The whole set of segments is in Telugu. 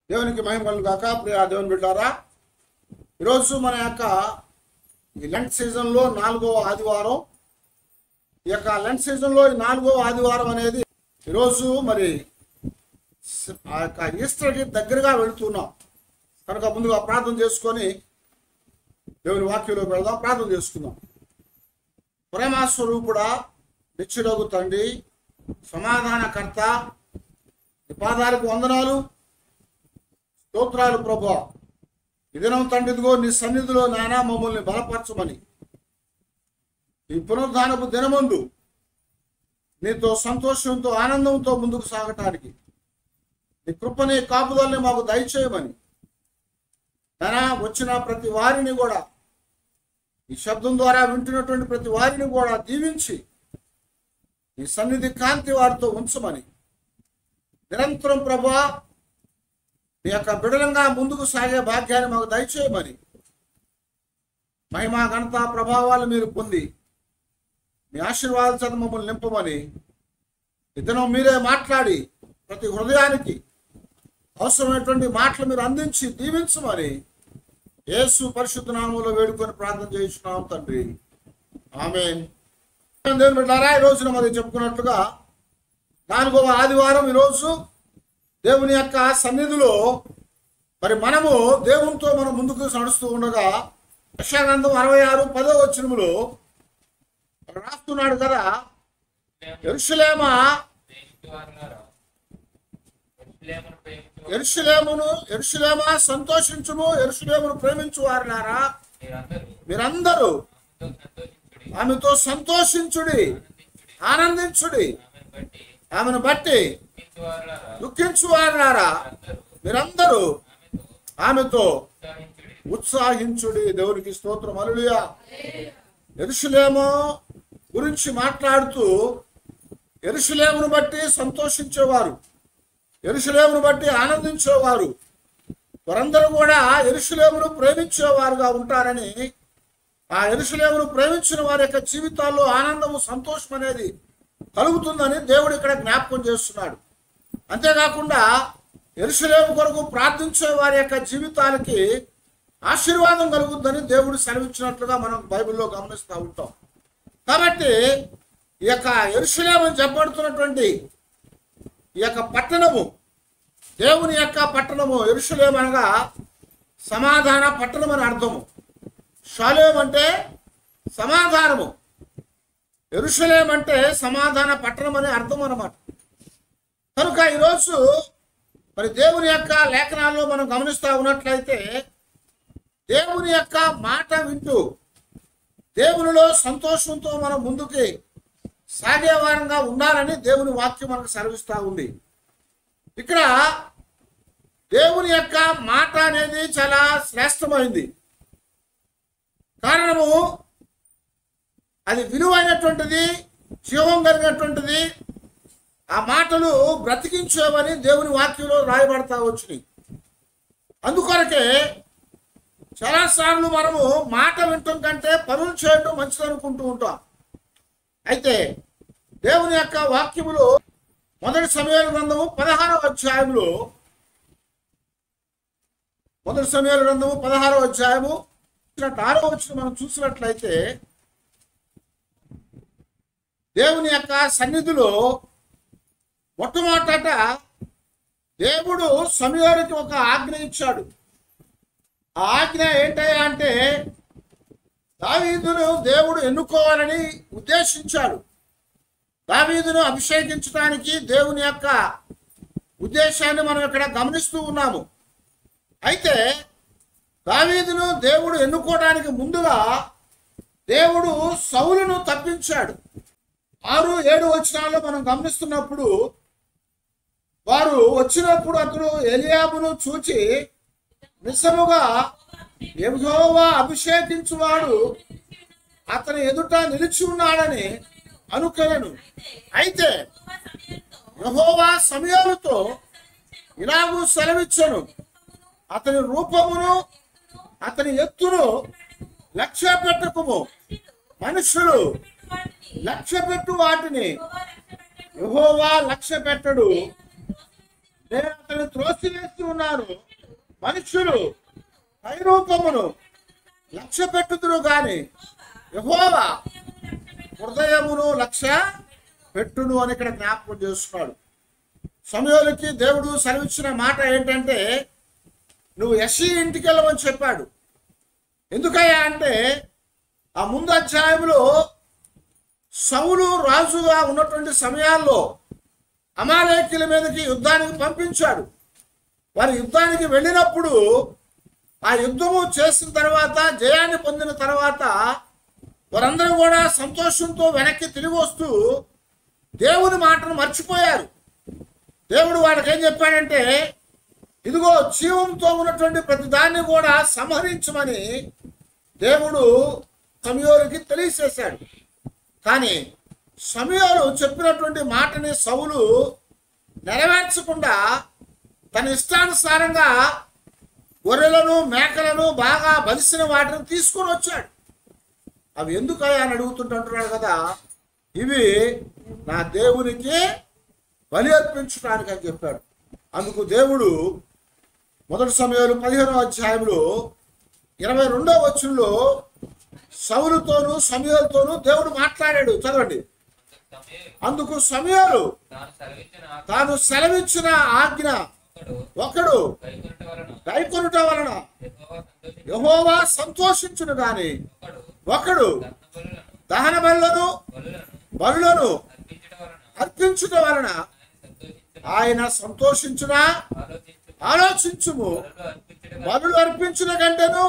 దేవునికి మహిమ కలుగు గాక ప్రియ దేవుని బిడ్డారా ఈరోజు మన యొక్క ఈ లెంట్ సీజన్లో నాలుగో ఆదివారం ఈ యొక్క లెంట్ సీజన్లో ఈ నాలుగో ఆదివారం అనేది ఈరోజు మరి స- ఆ యొక్క ఈస్టర్కి దగ్గరగా వెళుతున్నాం కనుక ముందుగా ప్రార్థన చేసుకొని దేవుని వాక్యంలోకి వెళదాం ప్రార్థన చేసుకుందాం ప్రేమాస్వరూపుడా నిత్యుడగు తండ్రి సమాధానకర్త నీ పాదాలకు వందనాలు స్తోత్రాలు ప్రభా ఈ దినం తండ్రి ఇదిగో నీ సన్నిధిలో నానా మమ్మల్ని బలపరచమని ఈ పునరుద్ధానపు దినమందు నీతో సంతోషంతో ఆనందంతో ముందుకు సాగటానికి నీ కృపని కాపుదల్ని మాకు దయచేయమని నానా వచ్చిన ప్రతి వారిని కూడా ఈ శబ్దం ద్వారా వింటున్నటువంటి ప్రతి వారిని కూడా దీవించి నీ సన్నిధి కాంతి వారితో ఉంచమని నిరంతరం ప్రభా నీ యొక్క బిడలంగా ముందుకు సాగే భాగ్యాన్ని మాకు దయచేయమని మహిమా ఘనత ప్రభావాలు మీరు పొంది మీ ఆశీర్వాదాల చేత మమ్మల్ని నింపమని ఇతను మీరే మాట్లాడి ప్రతి హృదయానికి అవసరమైనటువంటి మాటలు మీరు అందించి దీవించమని యేసు పరిశుద్ధ నామంలో వేడుకొని ప్రార్థన చేస్తున్నాం తండ్రి ఆమె దేవుని బిడ్డారా ఈ రోజున మరి చెప్పుకున్నట్లుగా నాలుగవ ఆదివారం ఈరోజు దేవుని యొక్క సన్నిధిలో మరి మనము దేవునితో మనం ముందుకు నడుస్తూ ఉండగా యశాగ్రంథం అరవై ఆరు పదో వచ్చినములో రాస్తున్నాడు కదా ఎరుషులేమ ఎరుషులేమును ఎరుషులేమ సంతోషించుము ఎరుషులేమును ప్రేమించు వారినారా మీరందరూ ఆమెతో సంతోషించుడి ఆనందించుడి ఆమెను బట్టి దుఃఖించు వారినారా మీరందరూ ఆమెతో ఉత్సాహించుడి దేవునికి స్తోత్రం అలుడియా ఎరుషులేమో గురించి మాట్లాడుతూ ఎరుషులేమును బట్టి సంతోషించేవారు ఎరుషులేమును బట్టి ఆనందించేవారు వారందరూ కూడా ఎరుషులేమును ప్రేమించేవారుగా ఉంటారని ఆ ఎరుషులేమును ప్రేమించిన వారి యొక్క జీవితాల్లో ఆనందము సంతోషం అనేది కలుగుతుందని దేవుడు ఇక్కడ జ్ఞాపకం చేస్తున్నాడు అంతేకాకుండా ఎరుసలేము కొరకు ప్రార్థించే వారి యొక్క జీవితాలకి ఆశీర్వాదం కలుగుద్దని దేవుడు సెలవిచ్చినట్లుగా మనం బైబిల్లో గమనిస్తూ ఉంటాం కాబట్టి ఈ యొక్క ఎరుసలేము చెప్పబడుతున్నటువంటి ఈ యొక్క పట్టణము దేవుని యొక్క పట్టణము ఎరుసలేం అనగా సమాధాన పట్టణం అని అర్థము షాలేం అంటే సమాధానము ఎరుషలేం అంటే సమాధాన పట్టణం అనే అర్థం అన్నమాట కనుక ఈరోజు మరి దేవుని యొక్క లేఖనాల్లో మనం గమనిస్తూ ఉన్నట్లయితే దేవుని యొక్క మాట వింటూ దేవునిలో సంతోషంతో మనం ముందుకి సాగే వారంగా ఉండాలని దేవుని వాక్యం మనకు సెలవిస్తూ ఉంది ఇక్కడ దేవుని యొక్క మాట అనేది చాలా శ్రేష్టమైంది కారణము అది విలువైనటువంటిది జీవం కలిగినటువంటిది ఆ మాటలు బ్రతికించేవని దేవుని వాక్యంలో రాయబడతా వచ్చినాయి అందుకొరకే చాలాసార్లు మనము మాట వినటం కంటే పనులు చేయడం మంచిది అనుకుంటూ ఉంటాం అయితే దేవుని యొక్క వాక్యములో మొదటి సమయాల గ్రంథము పదహారవ అధ్యాయంలో మొదటి సమయాల గ్రంథము పదహారవ అధ్యాయము ఆరో వచ్చిన మనం చూసినట్లయితే దేవుని యొక్క సన్నిధిలో మొట్టమొదట దేవుడు సమయానికి ఒక ఆజ్ఞ ఇచ్చాడు ఆ ఆజ్ఞ ఏంటయ్యా అంటే దావీదును దేవుడు ఎన్నుకోవాలని ఉద్దేశించాడు దావీదును అభిషేకించడానికి దేవుని యొక్క ఉద్దేశాన్ని మనం ఇక్కడ గమనిస్తూ ఉన్నాము అయితే దావీదును దేవుడు ఎన్నుకోవడానికి ముందుగా దేవుడు సౌలును తప్పించాడు ఆరు ఏడు వచనాల్లో మనం గమనిస్తున్నప్పుడు వారు వచ్చినప్పుడు అతడు ఎలియాబును చూచి నిజముగా యెహోవా అభిషేకించువాడు అతని ఎదుట నిలిచి ఉన్నాడని అనుకలను అయితే యెహోవా సమయాలతో ఇలాగూ సెలవిచ్చను అతని రూపమును అతని ఎత్తును లక్ష్య పెట్టకుము మనుషులు లక్ష్య పెట్టు వాటిని యెహోవా లక్ష్య పెట్టడు నేను అతన్ని త్రోసివేస్తూ ఉన్నాను మనుష్యులు పైరూపమును లక్ష్య పెట్టుదురు గాని యెహోవా హృదయమును లక్ష్య పెట్టును అని ఇక్కడ జ్ఞాపకం చేస్తున్నాడు సమయాలకి దేవుడు సెలవిచ్చిన మాట ఏంటంటే నువ్వు యశి ఇంటికి వెళ్ళమని చెప్పాడు ఎందుకయ్యా అంటే ఆ ముందు అధ్యాయంలో సౌలు రాజుగా ఉన్నటువంటి సమయాల్లో అమాలేకుల మీదకి యుద్ధానికి పంపించాడు వారి యుద్ధానికి వెళ్ళినప్పుడు ఆ యుద్ధము చేసిన తర్వాత జయాన్ని పొందిన తర్వాత వారందరూ కూడా సంతోషంతో వెనక్కి తిరిగి వస్తూ దేవుని మాటను మర్చిపోయారు దేవుడు వాడికి ఏం చెప్పాడంటే ఇదిగో జీవంతో ఉన్నటువంటి ప్రతి దాన్ని కూడా సంహరించమని దేవుడు సమయోలకి తెలియచేశాడు కానీ సమయాలు చెప్పినటువంటి మాటని సౌలు నెరవేర్చకుండా తన ఇష్టానుసారంగా గొర్రెలను మేకలను బాగా బలిసిన వాటిని తీసుకొని వచ్చాడు అవి ఎందుకయ్యా అని అడుగుతుంటున్నాడు కదా ఇవి నా దేవునికి బలి అర్పించడానికి అని చెప్పాడు అందుకు దేవుడు మొదటి సమయంలో పదిహేనో అధ్యాయంలో ఇరవై రెండో వచ్చుల్లో సౌలుతోనూ సమయాలతోనూ దేవుడు మాట్లాడాడు చదవండి సమయం అందుకు సమయాలు తాను సెలవిచ్చిన తాను సెలవిచ్చిన ఆజ్ఞ ఒకడు ఒకడు కైకొనుట వలన గైకొనుట వలన యెహోవా సంతోషించి యహోవా సంతోషించును గాని ఒకడు ఒకడు దహన బలులను దహన బలులను బలులను బలులను అర్పించట వలన అర్పించుట వలన ఆయన ఆయన సంతోషించు సంతోషించున ఆలోచించు ఆలోచించుము బలులు అర్పించట బలులు అర్పించిన కంటేను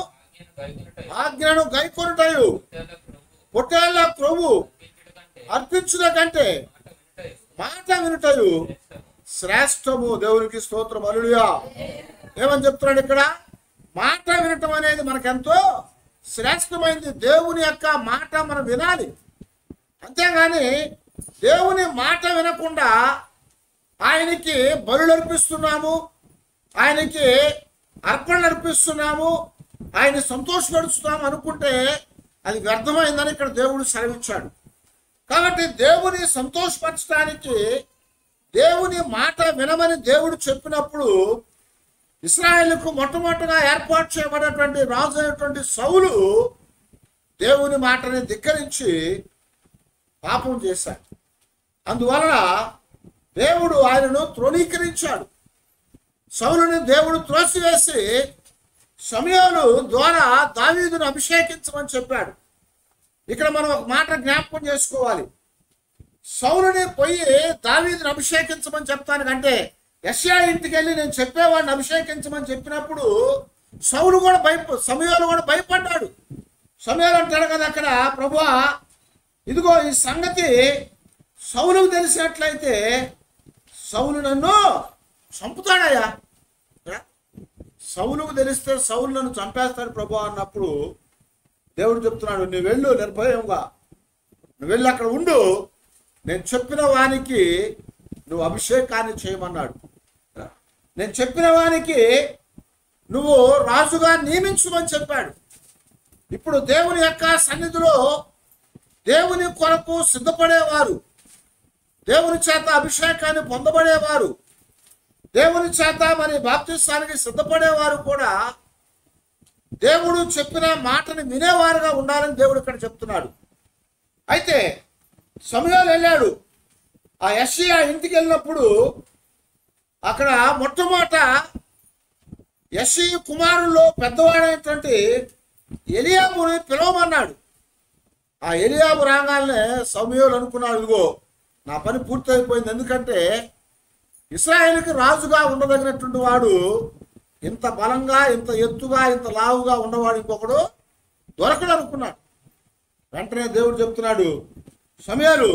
ఆజ్ఞను ఆజ్ఞను కైకొనుట గైకొనుటయు పొట్టేళ్ల పొట్టేళ్ల ప్రభు ప్రభు అర్పించుట కంటే అర్పించుట కంటే మాట మాట వినుటయు వినుటయు శ్రేష్టము. శ్రేష్టము దేవునికి స్తోత్రం అలుడియా ఏమని చెప్తున్నాడు ఇక్కడ మాట వినటం అనేది మనకెంతో శ్రేష్టమైంది దేవుని యొక్క మాట మనం వినాలి అంతేగాని దేవుని మాట వినకుండా ఆయనకి బలులు అర్పిస్తున్నాము ఆయనకి అర్పణలు అర్పిస్తున్నాము ఆయన సంతోషపరుస్తున్నాము అనుకుంటే అది వ్యర్థమైందని ఇక్కడ దేవుడు సెలవిచ్చాడు కాబట్టి దేవుని సంతోషపరచడానికి దేవుని మాట వినమని దేవుడు చెప్పినప్పుడు ఇస్రాయేల్కు మొట్టమొదటిగా ఏర్పాటు చేయబడినటువంటి రాజు అయినటువంటి సౌలు దేవుని మాటని ధిక్కరించి పాపం చేశాడు అందువలన దేవుడు ఆయనను తృణీకరించాడు సౌలుని దేవుడు త్రోసివేసి సమయాలు ద్వారా దావీదును అభిషేకించమని చెప్పాడు ఇక్కడ మనం ఒక మాట జ్ఞాపకం చేసుకోవాలి సౌలుని పోయి దావీదుని అభిషేకించమని చెప్తానికంటే యశ్యా ఇంటికి వెళ్ళి నేను చెప్పేవాడిని అభిషేకించమని చెప్పినప్పుడు సౌలు కూడా భయప సమయాలు కూడా భయపడ్డాడు సమయాలు అంటాడు కదా అక్కడ ప్రభువా ఇదిగో ఈ సంగతి సౌలుకు తెలిసినట్లయితే సౌలు నన్ను చంపుతాడయ్యా ఏ? సౌలుకు తెలిస్తే సౌలు నన్ను చంపేస్తాడు ప్రభు అన్నప్పుడు దేవుడు చెప్తున్నాడు నువ్వు వెళ్ళు నిర్భయంగా నువ్వు వెళ్ళి అక్కడ ఉండు నేను చెప్పిన వానికి నువ్వు అభిషేకాన్ని చేయమన్నాడు నేను చెప్పిన వానికి నువ్వు రాజుగా నియమించమని చెప్పాడు ఇప్పుడు దేవుని యొక్క సన్నిధిలో దేవుని కొరకు సిద్ధపడేవారు దేవుని చేత అభిషేకాన్ని పొందబడేవారు దేవుని చేత మరి బాప్తిస్తానికి సిద్ధపడేవారు కూడా దేవుడు చెప్పిన మాటని వినేవారుగా ఉండాలని దేవుడు ఇక్కడ చెప్తున్నాడు అయితే సమయాలు వెళ్ళాడు ఆ యషియా ఇంటికి వెళ్ళినప్పుడు అక్కడ మొట్టమొదట యషి కుమారుల్లో పెద్దవాడైనటువంటి ఎలియాబుని పిలవమన్నాడు ఆ ఎలియాబు రాగానే సమయాలు అనుకున్నాడు ఇదిగో నా పని పూర్తయిపోయింది ఎందుకంటే ఇస్రాయేల్కి రాజుగా ఉండదగినటువంటి వాడు ఇంత బలంగా ఇంత ఎత్తుగా ఇంత లావుగా ఉన్నవాడు ఇంకొకడు దొరకడు అనుకున్నాడు వెంటనే దేవుడు చెప్తున్నాడు సమయాలు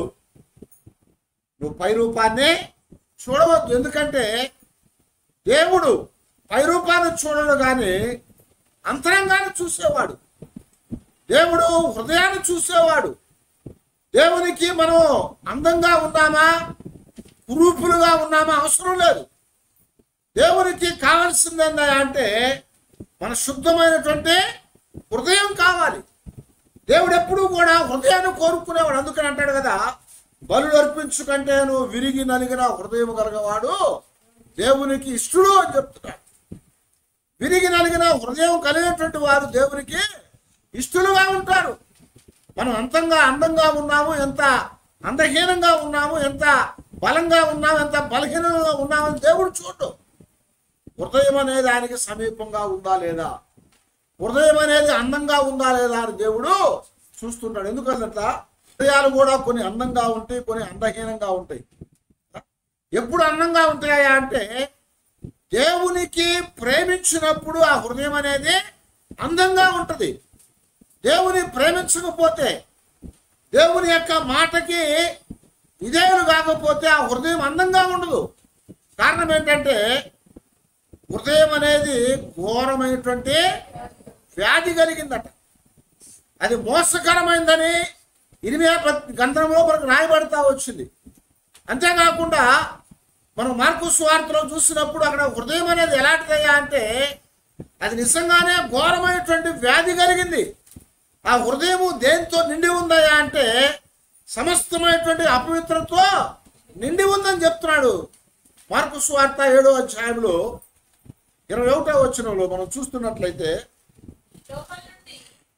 నువ్వు పై రూపాన్ని చూడవద్దు ఎందుకంటే దేవుడు పై రూపాన్ని చూడడు కానీ అంతరంగాన్ని చూసేవాడు దేవుడు హృదయాన్ని చూసేవాడు దేవునికి మనం అందంగా ఉన్నామా కురూపులుగా ఉన్నామా అవసరం లేదు దేవునికి కావాల్సింది ఏందా అంటే మన శుద్ధమైనటువంటి హృదయం కావాలి దేవుడు ఎప్పుడూ కూడా హృదయాన్ని కోరుకునేవాడు అందుకని అంటాడు కదా బలు అర్పించుకంటే నువ్వు విరిగి నలిగిన హృదయం కలగవాడు దేవునికి ఇష్టడు అని చెప్తున్నాడు విరిగి నలిగిన హృదయం కలిగినటువంటి వారు దేవునికి ఇష్టలుగా ఉంటారు మనం అంతంగా అందంగా ఉన్నాము ఎంత అందహీనంగా ఉన్నాము ఎంత బలంగా ఉన్నాము ఎంత బలహీనంగా ఉన్నామని దేవుడు చూడు హృదయం అనేది ఆయనకి సమీపంగా ఉందా లేదా హృదయం అనేది అందంగా ఉందా లేదా అని దేవుడు చూస్తుంటాడు ఎందుకంటే హృదయాలు కూడా కొన్ని అందంగా ఉంటాయి కొన్ని అందహీనంగా ఉంటాయి ఎప్పుడు అందంగా ఉంటాయా అంటే దేవునికి ప్రేమించినప్పుడు ఆ హృదయం అనేది అందంగా ఉంటుంది దేవుని ప్రేమించకపోతే దేవుని యొక్క మాటకి విధేయులు కాకపోతే ఆ హృదయం అందంగా ఉండదు కారణం ఏంటంటే హృదయం అనేది ఘోరమైనటువంటి వ్యాధి కలిగిందట అది మోసకరమైందని ఇరిమియా పత్- గ్రంథంలో మనకు రాయబడతా వచ్చింది అంతేకాకుండా మనం మార్కు స్వార్థలో చూసినప్పుడు అక్కడ హృదయం అనేది ఎలాంటిదయ్యా అంటే అది నిజంగానే ఘోరమైనటువంటి వ్యాధి కలిగింది ఆ హృదయము దేంతో నిండి ఉందయ్యా అంటే సమస్తమైనటువంటి అపవిత్రతో నిండి ఉందని చెప్తున్నాడు మార్కు స్వార్థ ఏడో అధ్యాయంలో ఇరవై ఒకటో వచ్చినంలో మనం చూస్తున్నట్లయితే లోపల నుండి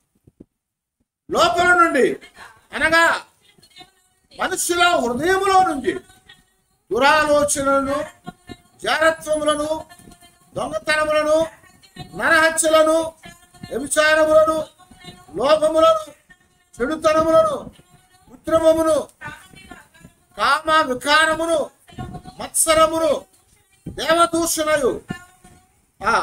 లోపల నుండి అనగా మనుషుల హృదయములో నుంచి దురాలోచనలను జారత్వములను దొంగతనములను నరహత్యలను వ్యభిచారములను లోభములను చెడుతనములను కృత్రిమమును కామ వికారమును మత్సరమును దేవదూషణయు ఆ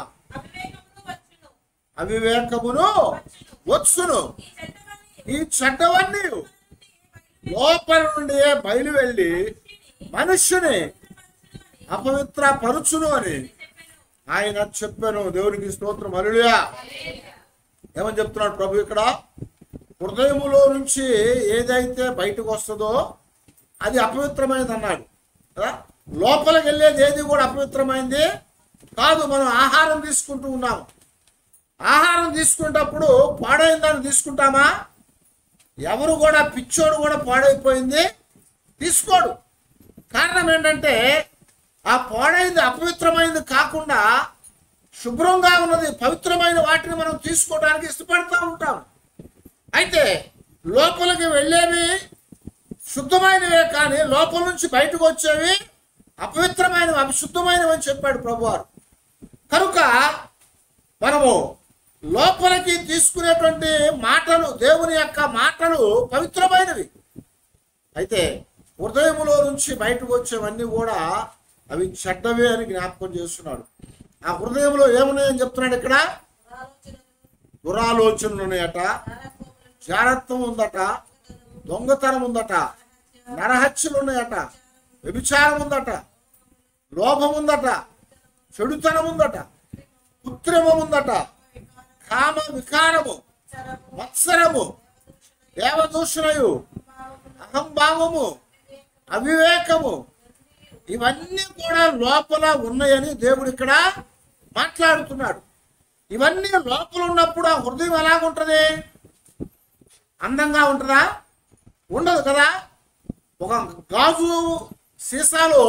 అవివేకమును అవివేకమును వచ్చును వచ్చును ఈ చెడ్డవన్నీ ఈ చెడ్డవన్నీ లోపల నుండి బయలు వెళ్ళి మనుష్యుని అపవిత్ర పరుచును అని ఆయన చెప్పాను దేవునికి స్తోత్రం అలుడియా ఏమని చెప్తున్నాడు ప్రభు ఇక్కడ హృదయములో నుంచి ఏదైతే బయటకు వస్తుందో అది అపవిత్రమైనది అన్నాడు కదా లోపలికి వెళ్ళేది ఏది కూడా అపవిత్రమైంది కాదు మనం ఆహారం తీసుకుంటూ ఉన్నాము ఆహారం తీసుకునేటప్పుడు పాడైన దాన్ని తీసుకుంటామా ఎవరు కూడా పిచ్చోడు కూడా పాడైపోయింది తీసుకోడు కారణం ఏంటంటే ఆ పాడైంది అపవిత్రమైనది కాకుండా శుభ్రంగా ఉన్నది పవిత్రమైన వాటిని మనం తీసుకోవడానికి ఇష్టపడుతూ ఉంటాం అయితే లోపలికి వెళ్ళేవి శుద్ధమైనవే కానీ లోపల నుంచి బయటకు వచ్చేవి అపవిత్రమైనవి అవిశుద్ధమైనవి అని చెప్పాడు ప్రభువారు కనుక మనము లోపలికి తీసుకునేటువంటి మాటలు దేవుని యొక్క మాటలు పవిత్రమైనవి అయితే హృదయములో నుంచి బయటకు వచ్చేవన్నీ కూడా అవి చెడ్డవే అని జ్ఞాపకం చేస్తున్నాడు ఆ హృదయంలో ఏమున్నాయని చెప్తున్నాడు ఇక్కడ దురాలోచనలు ఉన్నాయట జారత్వం ఉందట దొంగతనం ఉందట నరహత్యలు ఉన్నాయట వ్యభిచారం ఉందట లోభం ఉందట చెడుతనం ఉందట కృత్రిమం ఉందట కామ వికారము మత్సరము దేవదూషణయు అహంభావము అవివేకము ఇవన్నీ కూడా లోపల ఉన్నాయని దేవుడు ఇక్కడ మాట్లాడుతున్నాడు ఇవన్నీ లోపల ఉన్నప్పుడు ఆ హృదయం ఎలాగుంటది అందంగా ఉంటుందా ఉండదు కదా ఒక గాజు సీసాలో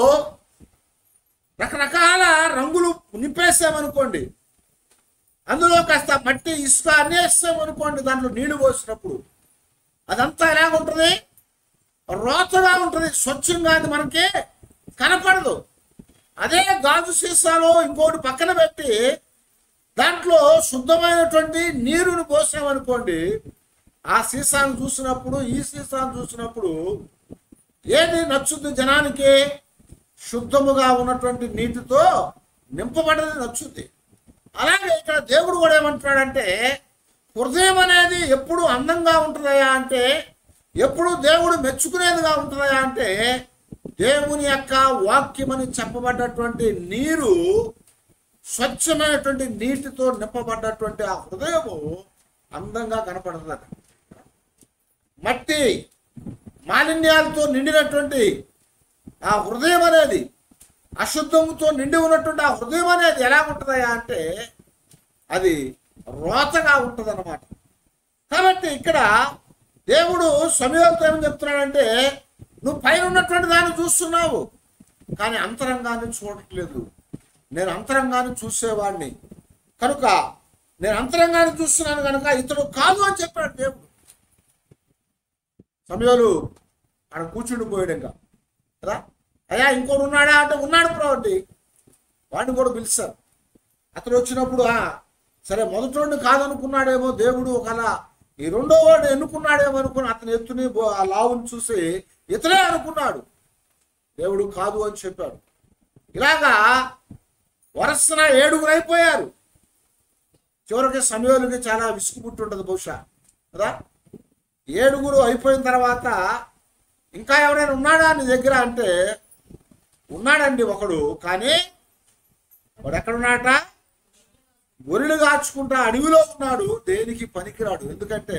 రకరకాల రంగులు నింపేసామనుకోండి అందులో కాస్త మట్టి ఇసుక అన్నీ వేసామనుకోండి దాంట్లో నీళ్లు పోసినప్పుడు అదంతా ఎలాగుంటుంది రోతగా ఉంటుంది స్వచ్ఛంగా అది మనకి కనపడదు అదే గాజు సీసాలో ఇంకోటి పక్కన పెట్టి దాంట్లో శుద్ధమైనటువంటి నీరుని పోసామనుకోండి ఆ సీసాను చూసినప్పుడు ఈ సీసాను చూసినప్పుడు ఏది నచ్చుద్ది జనానికి శుద్ధముగా ఉన్నటువంటి నీటితో నింపబడది నచ్చుద్ది అలాగే ఇక్కడ దేవుడు కూడా ఏమంటున్నాడంటే హృదయం అనేది ఎప్పుడు అందంగా ఉంటుందయా అంటే ఎప్పుడు దేవుడు మెచ్చుకునేదిగా ఉంటుందయా అంటే దేవుని యొక్క వాక్యమని చెప్పబడ్డటువంటి నీరు స్వచ్ఛమైనటువంటి నీటితో నింపబడ్డటువంటి ఆ హృదయము అందంగా కనపడుతుందట మట్టి మాలిన్యాలతో నిండినటువంటి ఆ హృదయం అనేది అశుద్ధంతో నిండి ఉన్నటువంటి ఆ హృదయం అనేది ఎలా ఉంటుందయా అంటే అది రోతగా ఉంటుంది అనమాట కాబట్టి ఇక్కడ దేవుడు సమయంతో ఏమని చెప్తున్నాడంటే నువ్వు పైన ఉన్నటువంటి దాన్ని చూస్తున్నావు కానీ అంతరంగాన్ని చూడట్లేదు నేను అంతరంగాన్ని చూసేవాడిని కనుక నేను అంతరంగాన్ని చూస్తున్నాను కనుక ఇతడు కాదు అని చెప్పాడు దేవుడు సమయాలు ఆడ కూర్చుండిపోయాడు ఇంకా కదా అయ్యా ఇంకోటి ఉన్నాడా అంటే ఉన్నాడు ప్రవంటి వాడిని కూడా పిలుస్తారు అతను వచ్చినప్పుడు "ఆ, సరే మొదటోడిని కాదనుకున్నాడేమో దేవుడు ఒకలా ఈ రెండో వాడు ఎన్నుకున్నాడేమో అనుకుని అతని ఎత్తుని బో- ఆ లావుని చూసి ఇతనే అనుకున్నాడు దేవుడు కాదు అని చెప్పాడు ఇలాగా వరసన ఏడుగురు అయిపోయారు చివరికి సమయాలకి చాలా విసుగు పుట్టుంటది బహుశా కదా ఏడుగురు అయిపోయిన తర్వాత ఇంకా ఎవరైనా ఉన్నాడా నీ దగ్గర అంటే ఉన్నాడండి ఒకడు కానీ వాడు ఎక్కడున్నాడట గొర్రెలు కాచుకుంటా అడవిలో ఉన్నాడు దేనికి పనికిరాడు ఎందుకంటే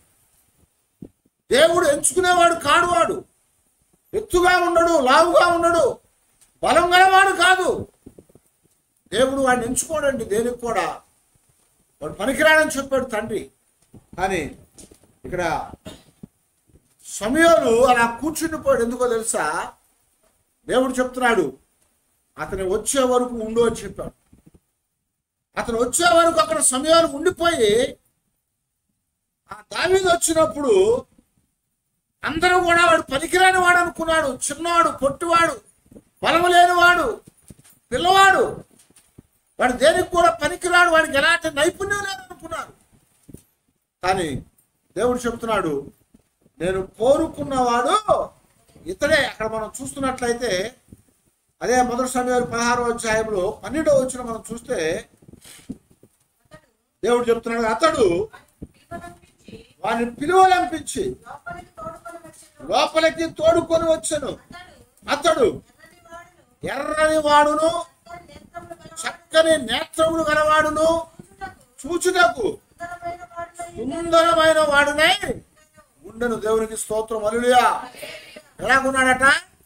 దేవుడు ఎంచుకునేవాడు కాడు వాడు ఎత్తుగా ఉండడు లావుగా ఉండడు బలం గలవాడు కాదు దేవుడు వాడిని ఎంచుకోడండి దేనికి కూడా వాడు పనికిరాడని చెప్పాడు తండ్రి కానీ ఇక్కడ సమయాలు అలా కూర్చుండిపోయాడు ఎందుకో తెలుసా దేవుడు చెప్తున్నాడు అతని వచ్చే వరకు ఉండు అని చెప్పాడు అతను వచ్చే వరకు అక్కడ సమయాలు ఉండిపోయి ఆ దావీదు వచ్చినప్పుడు అందరూ కూడా వాడు పనికిరాని వాడు అనుకున్నాడు చిన్నవాడు పొట్టివాడు బలము లేనివాడు పిల్లవాడు వాడు దేనికి కూడా పనికిరాడు వాడికి ఎలాంటి నైపుణ్యం లేదనుకున్నారు కానీ దేవుడు చెప్తున్నాడు నేను కోరుకున్నవాడు ఇతడే అక్కడ మనం చూస్తున్నట్లయితే అదే మొదటి సమయాలు పదహారో అధ్యాయంలో పన్నెండో వచ్చిన మనం చూస్తే దేవుడు చెప్తున్నాడు అతడు పిలువనంపించి వారిని పిలువలంపించి లోపలికి తోడుకొని వచ్చెను. లోపలికి తోడుకొని వచ్చాను అతడు అతడు ఎర్రని వాడును, ఎర్రని వాడును చక్కని నేత్రములు చక్కని నేత్రములు గలవాడు, గలవాడును చూచుటకు చూచుటకు సుందరమైన వాడునై సుందరమైన వాడునై ఉండను దేవునికి స్తోత్రం అలుడియా ఎలాగున్నాడట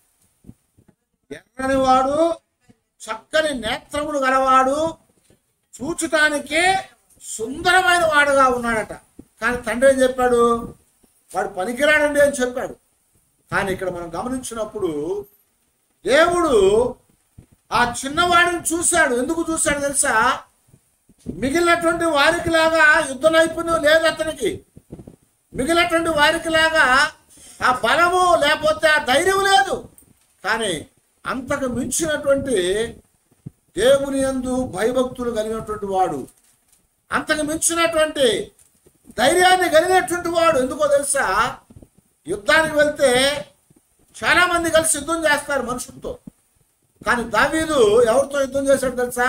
ఎర్రని వాడు చక్కని నేత్రములు గలవాడు చూచటానికి సుందరమైన వాడుగా ఉన్నాడట కానీ తండ్రి ఏం చెప్పాడు వాడు పనికిరాడండి అని చెప్పాడు కానీ ఇక్కడ మనం గమనించినప్పుడు దేవుడు ఆ చిన్నవాడిని చూశాడు ఎందుకు చూశాడు తెలుసా మిగిలినటువంటి వారికి లాగా యుద్ధ నైపుణ్యం లేదు అతనికి మిగిలినటువంటి వారికి లాగా ఆ బలము లేకపోతే ఆ ధైర్యం లేదు కానీ అంతకు మించినటువంటి దేవుని యందు భయభక్తులు కలిగినటువంటి వాడు అంతకు మించినటువంటి ధైర్యాన్ని కలిగినటువంటి వాడు ఎందుకో తెలుసా యుద్ధానికి వెళ్తే చాలా మంది కలిసి యుద్ధం చేస్తారు మనుషులతో కానీ దావీదు ఎవరితో యుద్ధం చేశాడు తెలుసా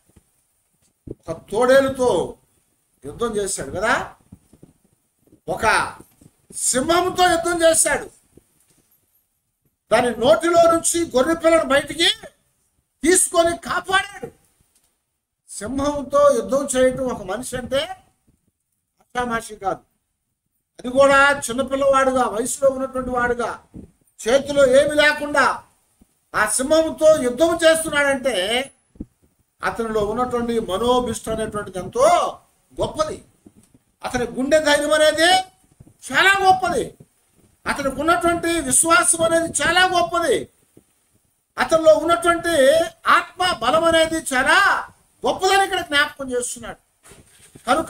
ఒక తోడేలుతో యుద్ధం చేశాడు కదా ఒక సింహంతో యుద్ధం చేశాడు దాని నోటిలో నుంచి గొర్రె పిల్లను బయటికి తీసుకొని కాపాడాడు సింహంతో యుద్ధం చేయటం ఒక మనిషి అంటే ఆషామాషి కాదు అది కూడా చిన్నపిల్లవాడుగా వయసులో ఉన్నటువంటి వాడుగా చేతిలో ఏమి లేకుండా ఆ సింహంతో యుద్ధం చేస్తున్నాడంటే అతనిలో ఉన్నటువంటి మనోభిష్ట అనేటువంటిది ఎంతో గొప్పది అతని గుండె ధైర్యం అనేది చాలా గొప్పది అతనికి ఉన్నటువంటి విశ్వాసం అనేది చాలా గొప్పది అతనిలో ఉన్నటువంటి ఆత్మ బలం అనేది చాలా గొప్పదని ఇక్కడ జ్ఞాపకం చేస్తున్నాడు కనుక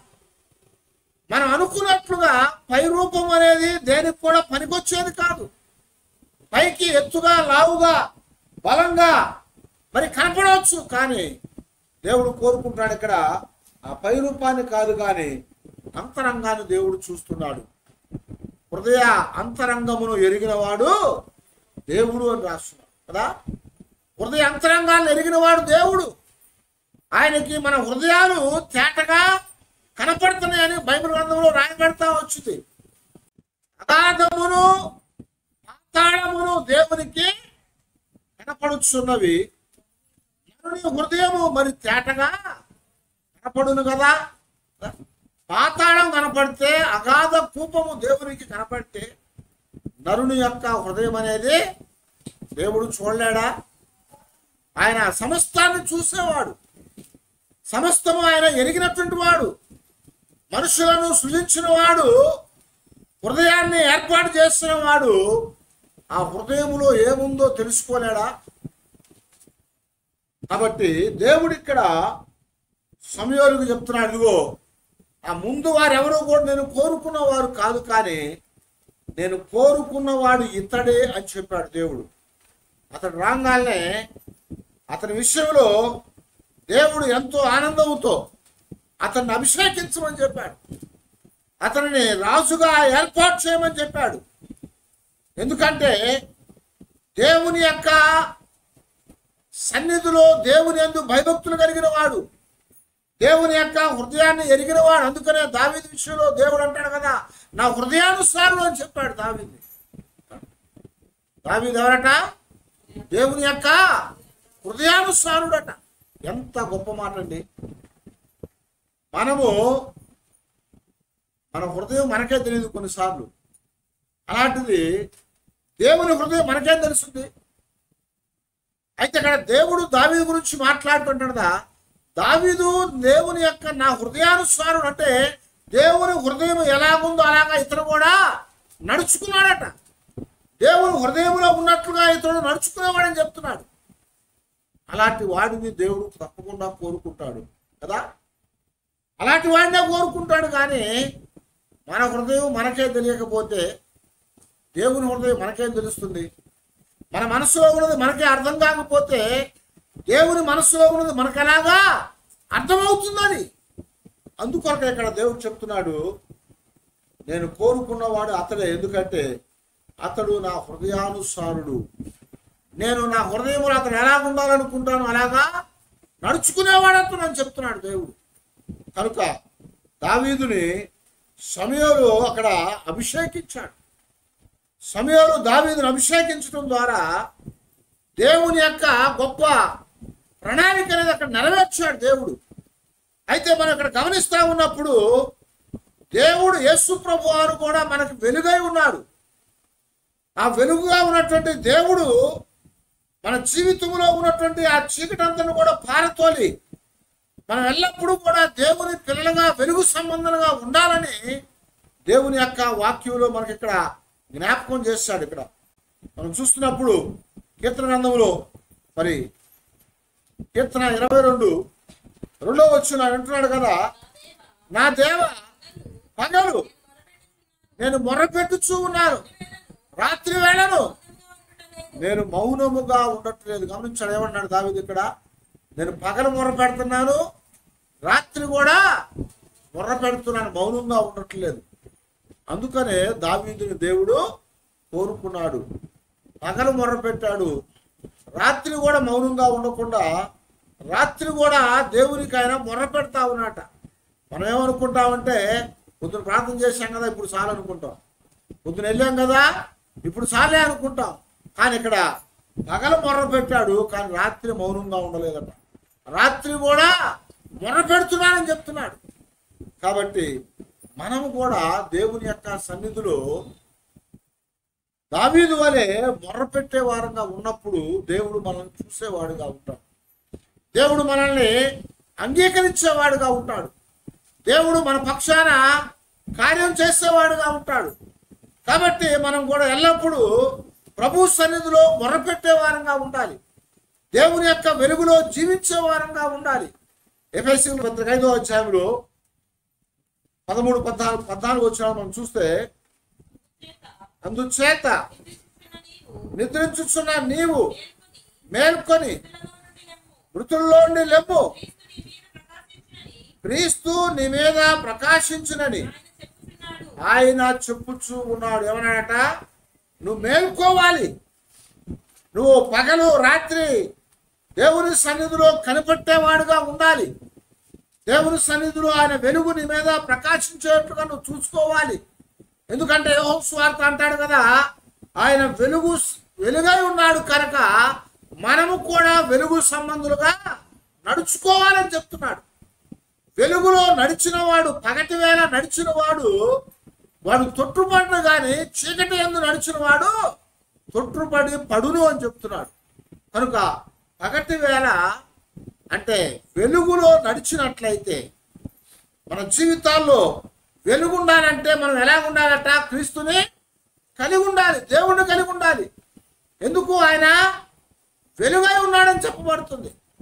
మనం అనుకున్నట్లుగా పై రూపం అనేది దేనికి కూడా పనికొచ్చేది కాదు పైకి ఎత్తుగా లావుగా బలంగా మరి కనపడవచ్చు కానీ దేవుడు కోరుకుంటాడు ఇక్కడ ఆ పై రూపాన్ని కాదు కానీ అంతరంగాన్ని దేవుడు చూస్తున్నాడు హృదయ అంతరంగమును ఎరిగిన వాడు దేవుడు అని రాస్తున్నాడు కదా హృదయ అంతరంగాన్ని ఎరిగిన వాడు దేవుడు ఆయనకి మన హృదయాలు తేటగా కనపడుతున్నాయని బైబిల్ గ్రంథంలో రాయబడతా వచ్చింది అగాధమును పాతాళమును దేవునికి కనపడుచున్నవి నరుని హృదయము మరి తేటగా కనపడును కదా పాతాళం కనపడితే అగాధ కూపము దేవునికి కనపడితే నరుని యొక్క హృదయం అనేది దేవుడు చూడలేడా ఆయన సమస్తాన్ని చూసేవాడు సమస్తము ఆయన ఎరిగినటువంటి వాడు మనుషులను సృజించిన వాడు హృదయాన్ని ఏర్పాటు చేసిన వాడు ఆ హృదయములో ఏముందో తెలుసుకోలేడా కాబట్టి దేవుడు ఇక్కడ సమయోలకు చెప్తున్నాడు ఇదిగో ఆ ముందు వారు ఎవరో కూడా నేను కోరుకున్నవారు కాదు కానీ నేను కోరుకున్నవాడు ఇతడే అని చెప్పాడు దేవుడు అతడు రాగానే అతని విషయంలో దేవుడు ఎంతో ఆనందంతో అతన్ని అభిషేకించమని చెప్పాడు అతనిని రాజుగా ఏర్పాటు చేయమని చెప్పాడు ఎందుకంటే దేవుని యొక్క సన్నిధిలో దేవుని ఎందు భయభక్తులు కలిగిన వాడు దేవుని యొక్క హృదయాన్ని ఎరిగిన వాడు అందుకనే దావీది విషయంలో దేవుడు అంటాడు కదా నా హృదయానుసారులు అని చెప్పాడు దావీది దావీది ఎవరట దేవుని యొక్క హృదయానుసారుడట ఎంత గొప్ప మాట అండి మనము మన హృదయం మనకే తెలియదు కొన్నిసార్లు అలాంటిది దేవుని హృదయం మనకేం తెలుస్తుంది అయితే ఇక్కడ దేవుడు దావీదు గురించి మాట్లాడుతుంటాడా దావీదు దేవుని యొక్క నా హృదయానుసారుడు అంటే దేవుని హృదయం ఎలాగుందో అలాగా ఇతను కూడా నడుచుకున్నాడట దేవుని హృదయంలో ఉన్నట్లుగా ఇతడు నడుచుకునేవాడని చెప్తున్నాడు అలాంటి వాడిని దేవుడు తప్పకుండా కోరుకుంటాడు కదా అలాంటి వాడినే కోరుకుంటాడు కానీ మన హృదయం మనకే తెలియకపోతే దేవుని హృదయం మనకేం తెలుస్తుంది మన మనసులో ఉన్నది మనకే అర్థం కాకపోతే దేవుని మనసులో ఉన్నది మనకు ఎలాగా అర్థమవుతుందని అందుకొరకు ఇక్కడ దేవుడు చెప్తున్నాడు నేను కోరుకున్నవాడు అతడే ఎందుకంటే అతడు నా హృదయానుసారుడు నేను నా హృదయంలో అతను ఎలా ఉండాలనుకుంటాను అలాగా నడుచుకునేవాడు అతను అని చెప్తున్నాడు దేవుడు కనుక దావీదుని సమయంలో అక్కడ అభిషేకించాడు సమయంలో దావీదుని అభిషేకించడం ద్వారా దేవుని యొక్క గొప్ప ప్రణాళిక అనేది అక్కడ నెరవేర్చాడు దేవుడు అయితే మనం ఇక్కడ గమనిస్తా ఉన్నప్పుడు దేవుడు యేసు ప్రభు వారు కూడా మనకు వెలుగై ఉన్నాడు ఆ వెలుగుగా ఉన్నటువంటి దేవుడు మన జీవితంలో ఉన్నటువంటి ఆ చీకటంతను కూడా పారతోలి మనం ఎల్లప్పుడూ కూడా దేవుని పిల్లలుగా వెలుగు సంబంధంగా ఉండాలని దేవుని యొక్క వాక్యంలో మనకి ఇక్కడ జ్ఞాపకం చేశాడు ఇక్కడ మనం చూస్తున్నప్పుడు కీర్తన గ్రంథంలో మరి కీర్తన ఇరవై రెండు రెండో వచ్చిన అంటున్నాడు కదా నా దేవ పగలు నేను మొర్రపెట్టుచూ ఉన్నాను రాత్రి వేళను నేను మౌనముగా ఉండట్లేదు గమనించాడు ఏమన్నాడు దావిది ఇక్కడ నేను పగలు మొర్ర పెడుతున్నాను రాత్రి కూడా మొర్ర పెడుతున్నాను మౌనంగా ఉండట్లేదు అందుకనే దావీదుని దేవుడు కోరుకున్నాడు పగలు మొర్ర పెట్టాడు రాత్రి కూడా మౌనంగా ఉండకుండా రాత్రి కూడా దేవునికి ఆయన మొర్ర పెడతా ఉన్నట మనం ఏమనుకుంటామంటే పొద్దున ప్రార్థన చేశాం కదా ఇప్పుడు చాలు అనుకుంటాం పొద్దున వెళ్ళాం కదా ఇప్పుడు చాలే అనుకుంటాం కానీ ఇక్కడ పగలు మొర్ర పెట్టాడు కానీ రాత్రి మౌనంగా ఉండలేదట రాత్రి కూడా మొర్ర పెడుతున్నానని చెప్తున్నాడు కాబట్టి మనము కూడా దేవుని యొక్క సన్నిధిలో దావీదు వలె మొర్ర పెట్టే వారంగా ఉన్నప్పుడు దేవుడు మనల్ని చూసేవాడుగా ఉంటాడు దేవుడు మనల్ని అంగీకరించేవాడుగా ఉంటాడు దేవుడు మన పక్షాన కార్యం చేసేవాడుగా ఉంటాడు కాబట్టి మనం కూడా ఎల్లప్పుడూ ప్రభు సన్నిధిలో మొరపెట్టే వారంగా ఉండాలి దేవుని యొక్క వెలుగులో జీవించే వారంగా ఉండాలి ఎఫ్ఎస్సి పత్రిక ఐదో అధ్యాయంలో పదమూడు పద్నాలుగు పద్నాలుగు వచ్చిన మనం చూస్తే అందుచేత నిద్రించుచున్న నీవు మేల్కొని మృతుల్లో నుండి లెమ్ము క్రీస్తు నీ మీద ప్రకాశించునని ఆయన చెప్పుచూ ఉన్నాడు ఏమన్నాడట నువ్వు మేల్కోవాలి నువ్వు పగలు రాత్రి దేవుని సన్నిధిలో కనిపెట్టేవాడుగా ఉండాలి దేవుని సన్నిధిలో ఆయన వెలుగు నీ మీద ప్రకాశించేట్టుగా నువ్వు చూసుకోవాలి ఎందుకంటే యోహోబు స్వార్థ అంటాడు కదా ఆయన వెలుగు వెలుగై ఉన్నాడు కనుక మనము కూడా వెలుగు సంబంధులుగా నడుచుకోవాలని చెప్తున్నాడు వెలుగులో నడిచిన వాడు పగటి వేళ నడిచిన వాడు వాడు తొట్టుపడిన గాని చీకటి ఎందు నడిచిన వాడు తొట్టుపడి పడును అని చెప్తున్నాడు కనుక పగటి వేళ అంటే వెలుగులో నడిచినట్లయితే మన జీవితాల్లో వెలుగు ఉండాలంటే మనం ఎలా ఉండాలట క్రీస్తుని కలిగి ఉండాలి దేవుణ్ణి కలిగి ఉండాలి ఎందుకు ఆయన వెలుగై ఉన్నాడని చెప్పబడుతుంది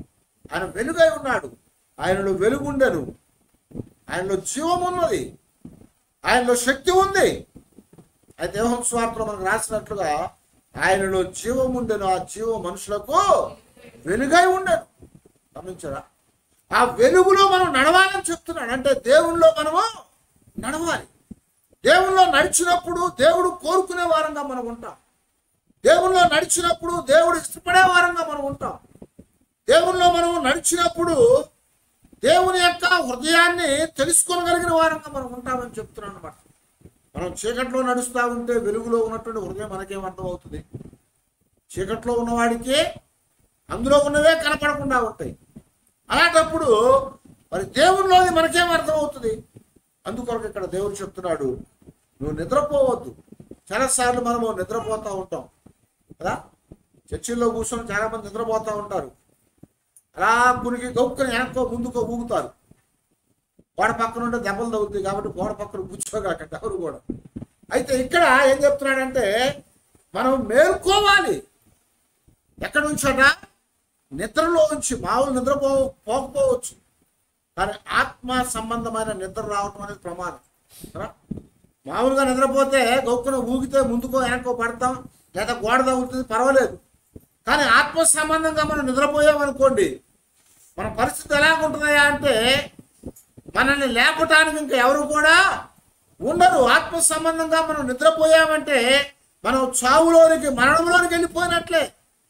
ఆయన వెలుగై ఉన్నాడు ఆయనలో వెలుగుండెను ఆయనలో జీవం ఉన్నది ఆయనలో శక్తి ఉంది అయితే యోహం స్వార్థలో మనకు రాసినట్లుగా ఆయనలో జీవం ఉండెను ఆ జీవం మనుషులకు వెలుగై ఉండెను గమనించారా ఆ వెలుగులో మనం నడవాలని చెప్తున్నాడు అంటే దేవుల్లో మనము నడవాలి దేవుల్లో నడిచినప్పుడు దేవుడు కోరుకునే వారంగా మనం ఉంటాం దేవుల్లో నడిచినప్పుడు దేవుడు ఇష్టపడే వారంగా మనం ఉంటాం దేవుల్లో మనం నడిచినప్పుడు దేవుని యొక్క హృదయాన్ని తెలుసుకోగలిగిన వారంగా మనం ఉంటామని చెప్తున్నాను అనమాట మనం చీకట్లో నడుస్తూ ఉంటే వెలుగులో ఉన్నటువంటి హృదయం మనకేం అర్థమవుతుంది చీకట్లో ఉన్నవాడికి అందులో ఉన్నవే కనపడకుండా ఉంటాయి అలాంటప్పుడు మరి దేవునిలోది మనకేం అర్థమవుతుంది అందుకొరకు ఇక్కడ దేవుడు చెప్తున్నాడు నువ్వు నిద్రపోవద్దు చాలాసార్లు మనము నిద్రపోతూ ఉంటాం కదా చర్చిల్లో కూర్చొని చాలా మంది నిద్రపోతూ ఉంటారు అలా కునికి గొప్పని వెనక్కో ముందుకో ఊగుతారు గోడ పక్కన ఉంటే దెబ్బలు తగ్గుతాయి కాబట్టి గోడ పక్కన కూర్చోగాకండి ఎవరు కూడా అయితే ఇక్కడ ఏం చెప్తున్నాడంటే మనం మేల్కోవాలి ఎక్కడి నుంచోట నిద్రలో ఉంచి మామూలు నిద్రపో పోకపోవచ్చు కానీ ఆత్మ సంబంధమైన నిద్ర రావటం అనేది ప్రమాదం కదా? మామూలుగా నిద్రపోతే గొప్పన ఊగితే ముందుకో వెనక్కో పడతాం లేదా గోడ తగులుతుంది పర్వాలేదు కానీ ఆత్మ సంబంధంగా మనం నిద్రపోయామనుకోండి మన పరిస్థితి ఎలా ఉంటుందయా అంటే మనల్ని లేపటానికి ఇంకా ఎవరు కూడా ఉండరు ఆత్మ సంబంధంగా మనం నిద్రపోయామంటే మనం చావులోనికి మరణంలోనికి వెళ్ళిపోయినట్లే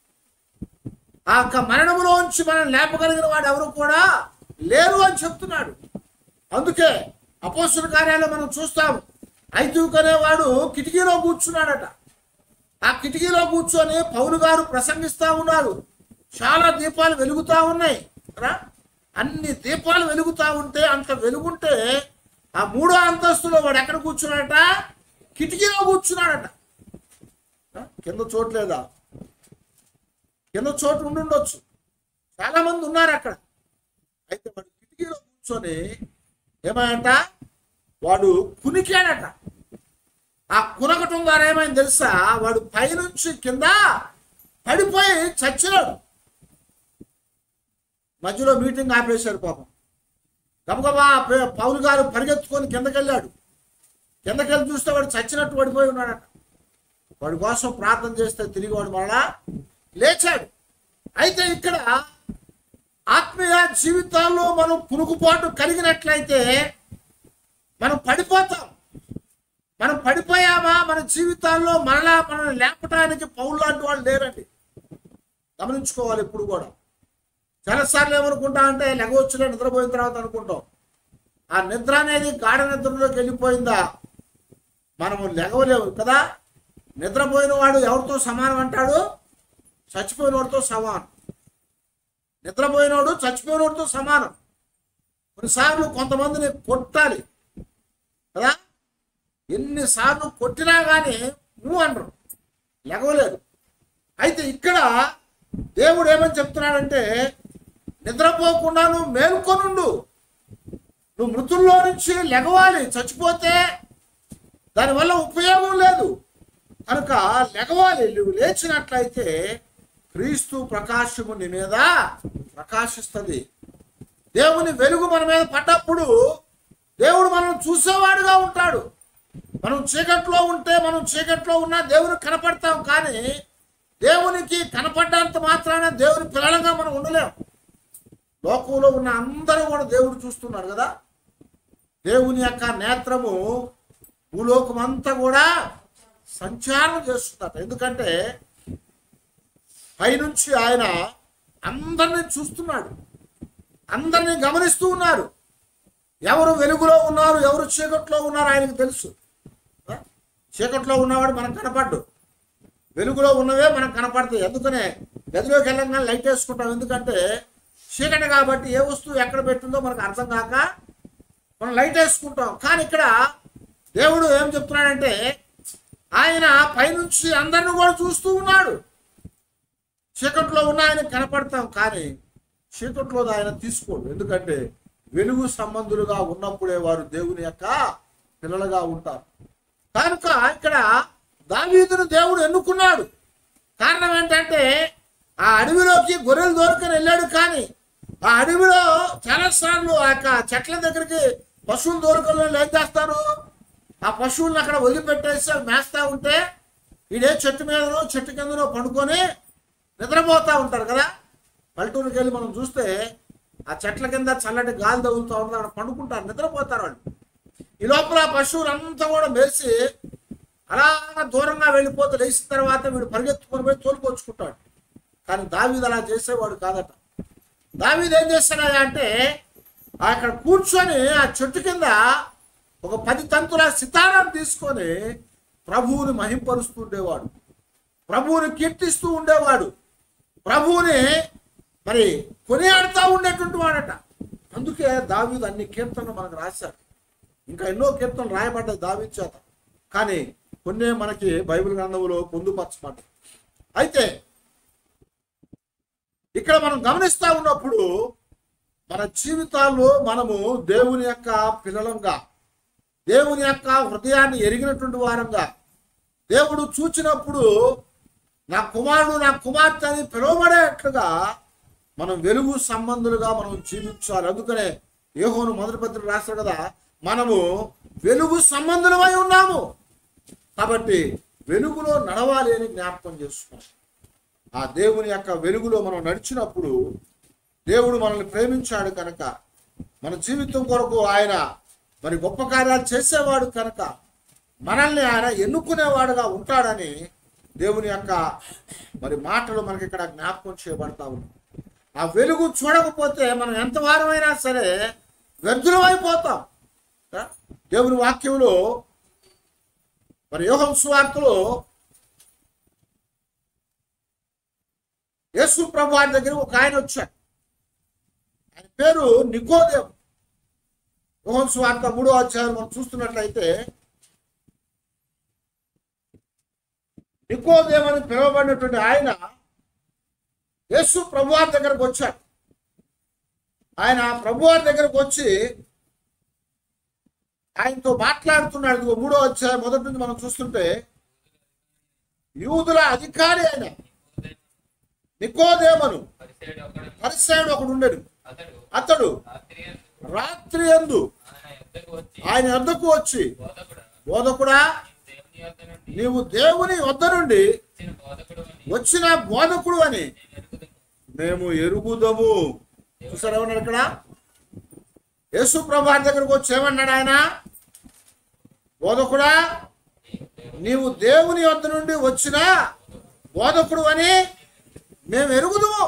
ఆ యొక్క మరణములోంచి మనం లేపగలిగిన వాడు ఎవరు కూడా లేరు అని చెప్తున్నాడు అందుకే అపోస్తుల కార్యాలయం మనం చూస్తాం ఐదుకు అనేవాడు కిటికీలో కూర్చున్నాడట ఆ కిటికీలో కూర్చొని పౌలు గారు ప్రసంగిస్తా ఉన్నారు చాలా దీపాలు వెలుగుతా ఉన్నాయి కదా అన్ని దీపాలు వెలుగుతా ఉంటే అంత వెలుగుంటే ఆ మూడో అంతస్తులో వాడు ఎక్కడ కూర్చున్నాడట కిటికీలో కూర్చున్నాడట ఆ, కింద చోట్లేదా కింద చోటు ఉండి ఉండొచ్చు చాలా మంది ఉన్నారు అక్కడ అయితే వాడు కిటికీలో కూర్చొని ఏమంట వాడు కునికాడట ఆ కునకటం ద్వారా ఏమైంది తెలుసా వాడు పైనుంచి కింద పడిపోయి చచ్చినాడు మధ్యలో మీటింగ్ ఆపేశారు పాపం గబగబా పే- పౌలు గారు పరిగెత్తుకొని కిందకెళ్ళాడు కిందకెళ్ళి చూస్తే వాడు చచ్చినట్టు పడిపోయి ఉన్నాడట వాడి కోసం ప్రార్థన చేస్తే తిరిగి వాడు మళ్ళా లేచాడు అయితే ఇక్కడ ఆత్మీయ జీవితాల్లో మనం పురుగుపాటు కలిగినట్లయితే మనం పడిపోతాం మనం పడిపోయామా మన జీవితాల్లో మరలా మనల్ని లేపటానికి పౌలు లాంటి వాళ్ళు లేరండి గమనించుకోవాలి ఇప్పుడు కూడా చాలాసార్లు ఏమనుకుంటా అంటే లెగవచ్చులే నిద్రపోయిన తర్వాత అనుకుంటాం ఆ నిద్ర అనేది గాఢ నిద్రలోకి వెళ్ళిపోయిందా మనము లెగవలేము కదా నిద్రపోయిన వాడు ఎవరితో సమానం అంటాడు చచ్చిపోయిన వాడితో సమానం నిద్రపోయినోడు చచ్చిపోయినోడితో సమానం కొన్నిసార్లు కొంతమందిని కొట్టాలి కదా ఎన్నిసార్లు కొట్టినా కానీ నువ్వు అనరు లెగవలేదు అయితే ఇక్కడ దేవుడు ఏమని చెప్తున్నాడంటే నిద్రపోకుండా నువ్వు మేల్కొనుండు నువ్వు మృతుల్లో నుంచి లెగవాలి చచ్చిపోతే దానివల్ల ఉపయోగం లేదు కనుక లెగవాలి నువ్వు లేచినట్లయితే క్రీస్తు ప్రకాశము నీ మీద ప్రకాశిస్తుంది దేవుని వెలుగు మన మీద పడ్డప్పుడు దేవుడు మనం చూసేవాడుగా ఉంటాడు మనం చీకట్లో ఉంటే మనం చీకట్లో ఉన్నా దేవునికి కనపడతాం కానీ దేవునికి కనపడ్డంత మాత్రాన దేవుని పిల్లలుగా మనం ఉండలేం లోకంలో ఉన్న అందరూ కూడా దేవుడు చూస్తున్నాడు కదా దేవుని యొక్క నేత్రము భూలోకం అంతా కూడా సంచారం చేస్తుందట ఎందుకంటే పైనుంచి ఆయన అందరిని చూస్తున్నాడు అందరిని గమనిస్తూ ఉన్నారు ఎవరు వెలుగులో ఉన్నారు ఎవరు చీకట్లో ఉన్నారు ఆయనకు తెలుసు ఆ? చీకట్లో ఉన్నవాడు మనకు కనపడ్డు వెలుగులో ఉన్నవే మనకు కనపడతాయి ఎందుకనే గదిలోకి వెళ్ళంగానే లైట్ వేసుకుంటాం ఎందుకంటే చీకటి కాబట్టి ఏ వస్తువు ఎక్కడ పెట్టిందో మనకు అర్థం కాక మనం లైట్ వేసుకుంటాం కానీ ఇక్కడ దేవుడు ఏం చెప్తున్నాడంటే ఆయన పైనుంచి అందరిని కూడా చూస్తూ ఉన్నాడు చీకట్లో ఉన్న ఆయన కనపడతాం కానీ చీకట్లో ఆయన తీసుకోడు ఎందుకంటే వెలుగు సంబంధులుగా ఉన్నప్పుడే వారు దేవుని యొక్క పిల్లలుగా ఉంటారు కనుక ఇక్కడ దావీదును దేవుడు ఎన్నుకున్నాడు కారణం ఏంటంటే ఆ అడవిలోకి గొర్రెలు దొరకని వెళ్ళాడు కానీ ఆ అడవిలో చాలా సార్లు ఆ యొక్క చెట్ల దగ్గరికి పశువులు దూరకల్లో ఏం చేస్తారు ఆ పశువులను అక్కడ వదిలిపెట్టేసి అవి మేస్తా ఉంటే ఈడే చెట్టు మీదనో చెట్టు కిందనో పండుకొని నిద్రపోతూ ఉంటారు కదా పల్లెటూరుకి వెళ్ళి మనం చూస్తే ఆ చెట్ల కింద చల్లటి గాలి తగులుతూ ఉంటుంది అక్కడ పండుకుంటారు నిద్రపోతారు వాళ్ళు ఈ లోపల ఆ పశువులంతా కూడా మేసి అలా దూరంగా వెళ్ళిపోతే లేచిన తర్వాత వీడు పరిగెత్తుకొని పోయి తోలుకొచ్చుకుంటాడు కానీ దావీదు అలా చేసేవాడు కాదట దావీదు ఏం చేస్తాడా అంటే అక్కడ కూర్చొని ఆ చెట్టు కింద ఒక పది తంతుల సితారాన్ని తీసుకొని ప్రభువుని మహింపరుస్తూ ఉండేవాడు ప్రభువుని కీర్తిస్తూ ఉండేవాడు ప్రభువుని మరి కొనియాడుతూ ఉండేటువంటి వాడట అందుకే దావీదు అన్ని కీర్తనలు మనకు రాశారు ఇంకా ఎన్నో కీర్తనలు రాయబడ్డాయి దావీదు చేత కానీ కొన్ని మనకి బైబిల్ గ్రంథంలో పొందుపరచబడ్డాయి అయితే ఇక్కడ మనం గమనిస్తా ఉన్నప్పుడు మన జీవితాల్లో మనము దేవుని యొక్క పిల్లలంగా దేవుని యొక్క హృదయాన్ని ఎరిగినటువంటి వారంగా దేవుడు చూచినప్పుడు నా కుమారుడు నా కుమార్తె అని పిలువబడేట్లుగా మనం వెలుగు సంబంధులుగా మనం జీవించాలి అందుకనే యోహోను మొదటి పత్రిక రాస్తారు కదా మనము వెలుగు సంబంధులమై ఉన్నాము కాబట్టి వెలుగులో నడవాలి అని జ్ఞాపకం చేసుకున్నాం ఆ దేవుని యొక్క వెలుగులో మనం నడిచినప్పుడు దేవుడు మనల్ని ప్రేమించాడు కనుక మన జీవితం కొరకు ఆయన మరి గొప్ప కార్యాలు చేసేవాడు కనుక మనల్ని ఆయన ఎన్నుకునేవాడుగా ఉంటాడని దేవుని యొక్క మరి మాటలు మనకి ఇక్కడ జ్ఞాపకం చేయబడతా ఉన్నాయి ఆ వెలుగు చూడకపోతే మనం ఎంత వారమైనా సరే వ్యర్థులం అయిపోతాం ఆ? దేవుని వాక్యంలో మరి యోహం సువార్తలో యేసు ప్రభు వారి దగ్గర ఒక ఆయన వచ్చాడు ఆయన పేరు నికోదేవ్ యోహన్ సువార్త మూడో అధ్యాయం మనం చూస్తున్నట్లయితే నికోదేవ్ అని పిలువబడినటువంటి ఆయన యేసు ప్రభువారి దగ్గరకు వచ్చాడు ఆయన ప్రభువారి దగ్గరకు వచ్చి ఆయనతో మాట్లాడుతున్నాడు ఇదిగో మూడో అధ్యాయం మొదటి నుంచి మనం చూస్తుంటే యూదుల అధికారి ఆయన నికోదేమను పరిసయుడు ఒకడు పరిసయుడు ఒకడు ఉండడు అతడు అతడు రాత్రి రాత్రి ఎందు ఆయన యొద్దకు వచ్చి ఆయన వద్దకు వచ్చి బోధకుడా బోధకుడా దేవుని యొద్ద నుండి నీవు దేవుని వద్ద నుండి వచ్చిన బోధకుడు అని వచ్చిన బోధకుడు అని నేను ఎరుగుదును మేము ఎరుగుదము చూసారు ఏమన్నాడు ఇక్కడ యేసు ప్రభు దగ్గరకు వచ్చి ఏమన్నాడు ఆయన బోధకుడా నీవు దేవుని వద్ద నుండి వచ్చిన బోధకుడు అని మేము ఎరుగుదుము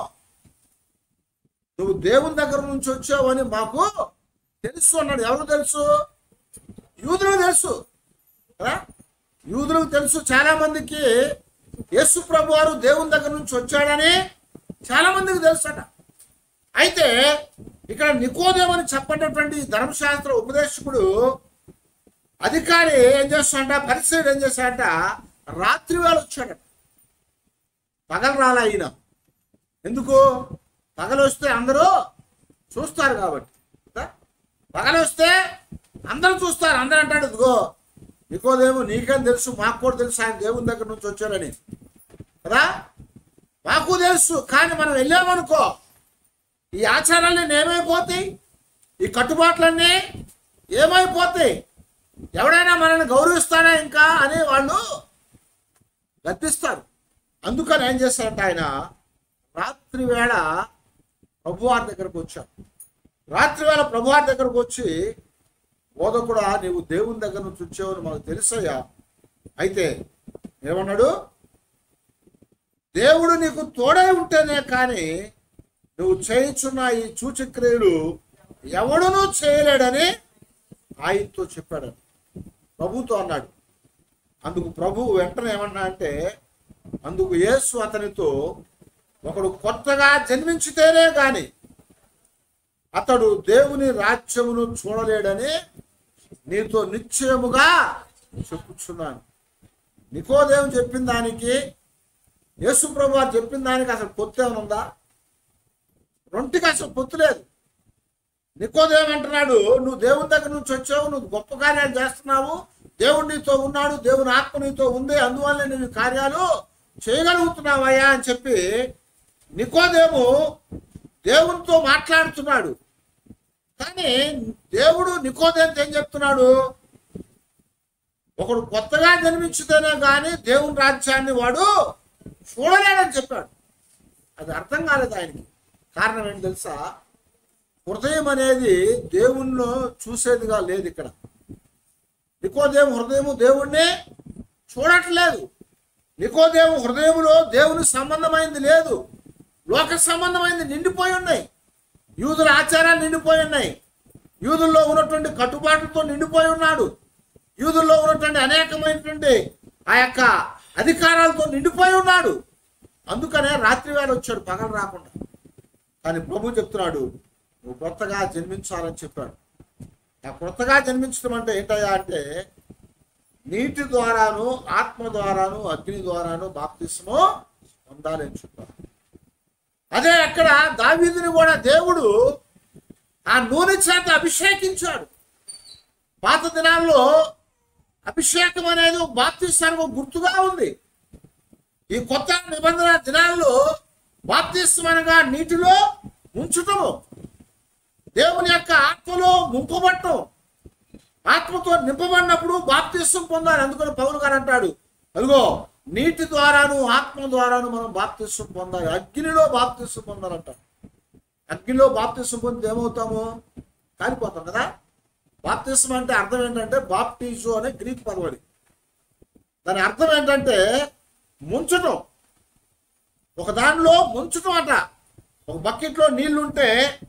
నువ్వు దేవుని దగ్గర నుంచి వచ్చావని మాకు తెలుసు అన్నాడు ఎవరు తెలుసు యూదులకు తెలుసు కదా యూదులకు తెలుసు చాలా మందికి యేసు ప్రభు వారు దేవుని దగ్గర నుంచి వచ్చాడని చాలా మందికి తెలుసట అయితే ఇక్కడ నికోదేమని చెప్పినటువంటి ఈ ధర్మశాస్త్ర ఉపదేశకుడు అధికారి ఏం చేస్తాడంట పరిస్థితి ఏం చేశాడంట రాత్రి వేళ వచ్చాడట పగలు రాలా ఈయన ఎందుకు పగలు వస్తే అందరూ చూస్తారు కాబట్టి కదా? పగలు వస్తే అందరూ చూస్తారు అందరూ అంటాడు ఇదిగో నీకోదేమో నీకేం తెలుసు మాకు కూడా తెలుసు ఆయన దేవుని దగ్గర నుంచి వచ్చాడని కదా మాకు తెలుసు కానీ మనం వెళ్ళామనుకో ఈ ఆచారాలన్నీ ఏమైపోతాయి ఈ కట్టుబాట్లన్నీ ఏమైపోతాయి ఎవడైనా మనల్ని గౌరవిస్తాడా ఇంకా అని వాళ్ళు గర్తిస్తారు అందుకని ఏం చేస్తారంటే ఆయన రాత్రి వేళ ప్రభువారి దగ్గరకు వచ్చాడు రాత్రి వేళ ప్రభువారి దగ్గరకు వచ్చి బోధకుడా నీవు దేవుని దగ్గర నుంచి వచ్చావని మాకు తెలుసయ్యా అయితే ఏమన్నాడు దేవుడు నీకు తోడై ఉంటేనే కానీ నువ్వు చేయించున్న ఈ సూచక్రియలు ఎవడునూ చేయలేడని ఆయనతో చెప్పాడు ప్రభుతో అన్నాడు అందుకు ప్రభు వెంటనే ఏమన్నా అంటే అందుకు యేసు అతనితో ఒకడు కొత్తగా జన్మించితేనే గాని అతడు దేవుని రాజ్యమును చూడలేడని నీతో నిశ్చయముగా చెప్పుచున్నాను నికోదేవు చెప్పిన దానికి యేసు ప్రభు వారు చెప్పిన దానికి అసలు పొత్తు ఏమైనా ఉందా రొంటికి అసలు పొత్తు లేదు నికోదేం అంటున్నాడు నువ్వు దేవుని దగ్గర నుంచి వచ్చావు నువ్వు గొప్ప కార్యాలు చేస్తున్నావు దేవుడు నీతో ఉన్నాడు దేవుని ఆత్మ నీతో ఉంది అందువల్ల నువ్వు ఈ కార్యాలు చేయగలుగుతున్నావయ్యా అని చెప్పి నికోదేము దేవునితో మాట్లాడుతున్నాడు కానీ దేవుడు నికోదేంతో ఏం చెప్తున్నాడు ఒకడు కొత్తగా జన్మించితేనే కానీ దేవుని రాజ్యాన్ని వాడు చూడలేడని చెప్పాడు అది అర్థం కాలేదు ఆయనకి కారణం ఏంటి తెలుసా హృదయం అనేది దేవుణ్ణి చూసేదిగా లేదు ఇక్కడ నికోదేము హృదయము దేవుణ్ణి చూడట్లేదు నికోదేము హృదయములో దేవుని సంబంధమైంది లేదు లోక సంబంధమైంది నిండిపోయి ఉన్నాయి యూదుల ఆచారాలు నిండిపోయి ఉన్నాయి యూదుల్లో ఉన్నటువంటి కట్టుబాట్లతో నిండిపోయి ఉన్నాడు యూదుల్లో ఉన్నటువంటి అనేకమైనటువంటి ఆ యొక్క అధికారాలతో నిండిపోయి ఉన్నాడు అందుకనే రాత్రి వేళ వచ్చాడు పగలు రాకుండా కానీ ప్రభు చెప్తున్నాడు నువ్వు కొత్తగా జన్మించాలని చెప్పాడు ఆ కొత్తగా జన్మించడం అంటే ఏంటయ్యా అంటే నీటి ద్వారాను ఆత్మ ద్వారాను అగ్ని ద్వారాను బాప్తిస్మో పొందాలి అని చెప్పారు అదే అక్కడ దావీదుని కూడా దేవుడు ఆ నూనె చేత అభిషేకించాడు పాత దినాల్లో అభిషేకం అనేది ఒక బాప్తిస్తానికి ఒక గుర్తుగా ఉంది ఈ కొత్త నిబంధన దినాల్లో బాప్తిస్తం అనగా నీటిలో ఉంచుటము దేవుని యొక్క ఆత్మలో ముంపబట్టం ఆత్మతో నింపబడినప్పుడు బాప్తిస్తం పొందాలి అందుకని పౌలు గారు అంటాడు అదిగో నీటి ద్వారాను ఆత్మ ద్వారాను మనం బాప్తిస్తం పొందాలి అగ్నిలో బాప్తిస్తం పొందాలంట అగ్నిలో బాప్తిస్తం పొందితే ఏమవుతాము కాలిపోతాం కదా బాప్తిస్తం అంటే అర్థం ఏంటంటే బాప్టిజో అనే గ్రీక్ పదం అది దాని అర్థం ఏంటంటే ముంచటం ఒక దానిలో ముంచటం అట ఒక బకెట్లో నీళ్లుంటే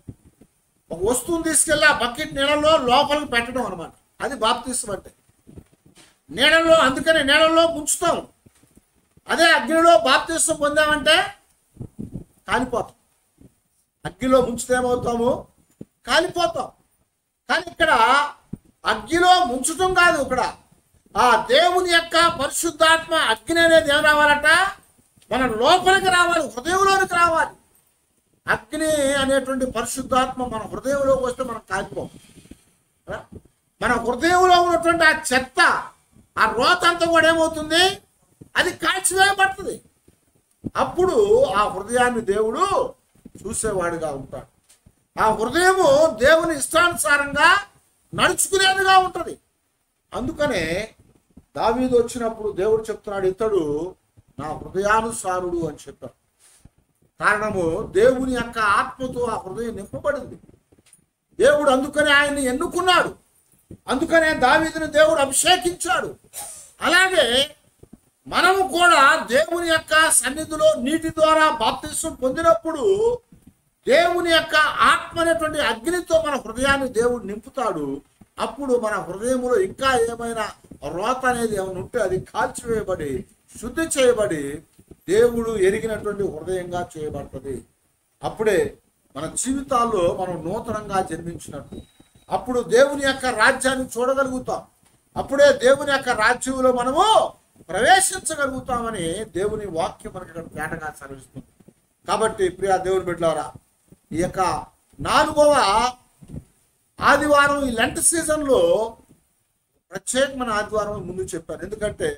ఒక వస్తువుని తీసుకెళ్ళి ఆ బకెట్ నీళ్ళలో లోపలికి పెట్టడం అనమాట అది బాప్తిస్తం అంటే నీళ్ళలో అందుకని నీళ్ళలో ముంచుతాం అదే అగ్నిలో బాప్తిస్తం పొందామంటే కాలిపోతాం అగ్నిలో ముంచితే ఏమవుతాము కాలిపోతాం కానీ ఇక్కడ అగ్నిలో ముంచటం కాదు ఇక్కడ ఆ దేవుని యొక్క పరిశుద్ధాత్మ అగ్ని అనేది ఏం రావాలట మన లోపలికి రావాలి హృదయంలోనికి రావాలి అగ్ని అనేటువంటి పరిశుద్ధాత్మ మన హృదయంలోకి వస్తే మనం కాలిపోం కదా? మన హృదయంలో ఉన్నటువంటి ఆ చెత్త ఆ రోత అంతా కూడా ఏమవుతుంది అది కాల్చివేయబడుతుంది అప్పుడు ఆ హృదయాన్ని దేవుడు చూసేవాడిగా ఉంటాడు ఆ హృదయము దేవుని ఇష్టానుసారంగా నడుచుకునేదిగా ఉంటది అందుకనే దావీదు వచ్చినప్పుడు దేవుడు చెప్తున్నాడు ఇతడు నా హృదయానుసారుడు అని చెప్పాడు కారణము దేవుని యొక్క ఆత్మతో ఆ హృదయం నింపబడింది దేవుడు అందుకనే ఆయన్ని ఎన్నుకున్నాడు అందుకనే దావీదుని దేవుడు అభిషేకించాడు అలాగే మనము కూడా దేవుని యొక్క సన్నిధిలో నీటి ద్వారా బాప్తిస్వం పొందినప్పుడు దేవుని యొక్క ఆత్మ అనేటువంటి అగ్నితో మన హృదయాన్ని దేవుడు నింపుతాడు అప్పుడు మన హృదయంలో ఇంకా ఏమైనా రోత అనేది ఏమైనా ఉంటే అది కాల్చివేయబడి శుద్ధి చేయబడి దేవుడు ఎరిగినటువంటి హృదయంగా చేయబడుతుంది అప్పుడే మన జీవితాల్లో మనం నూతనంగా జన్మించినట్టు అప్పుడు దేవుని యొక్క రాజ్యాన్ని చూడగలుగుతాం అప్పుడే దేవుని యొక్క రాజ్యంలో మనము ప్రవేశించగలుగుతామని దేవుని వాక్యం మనకి ఇక్కడ తేటగా సెలవిస్తుంది కాబట్టి ప్రియా దేవుని బిడ్డలారా ఈ యొక్క నాలుగవ ఆదివారం ఈ లెంట్ సీజన్లో ప్రత్యేకమైన ఆదివారం ముందు చెప్పాను ఎందుకంటే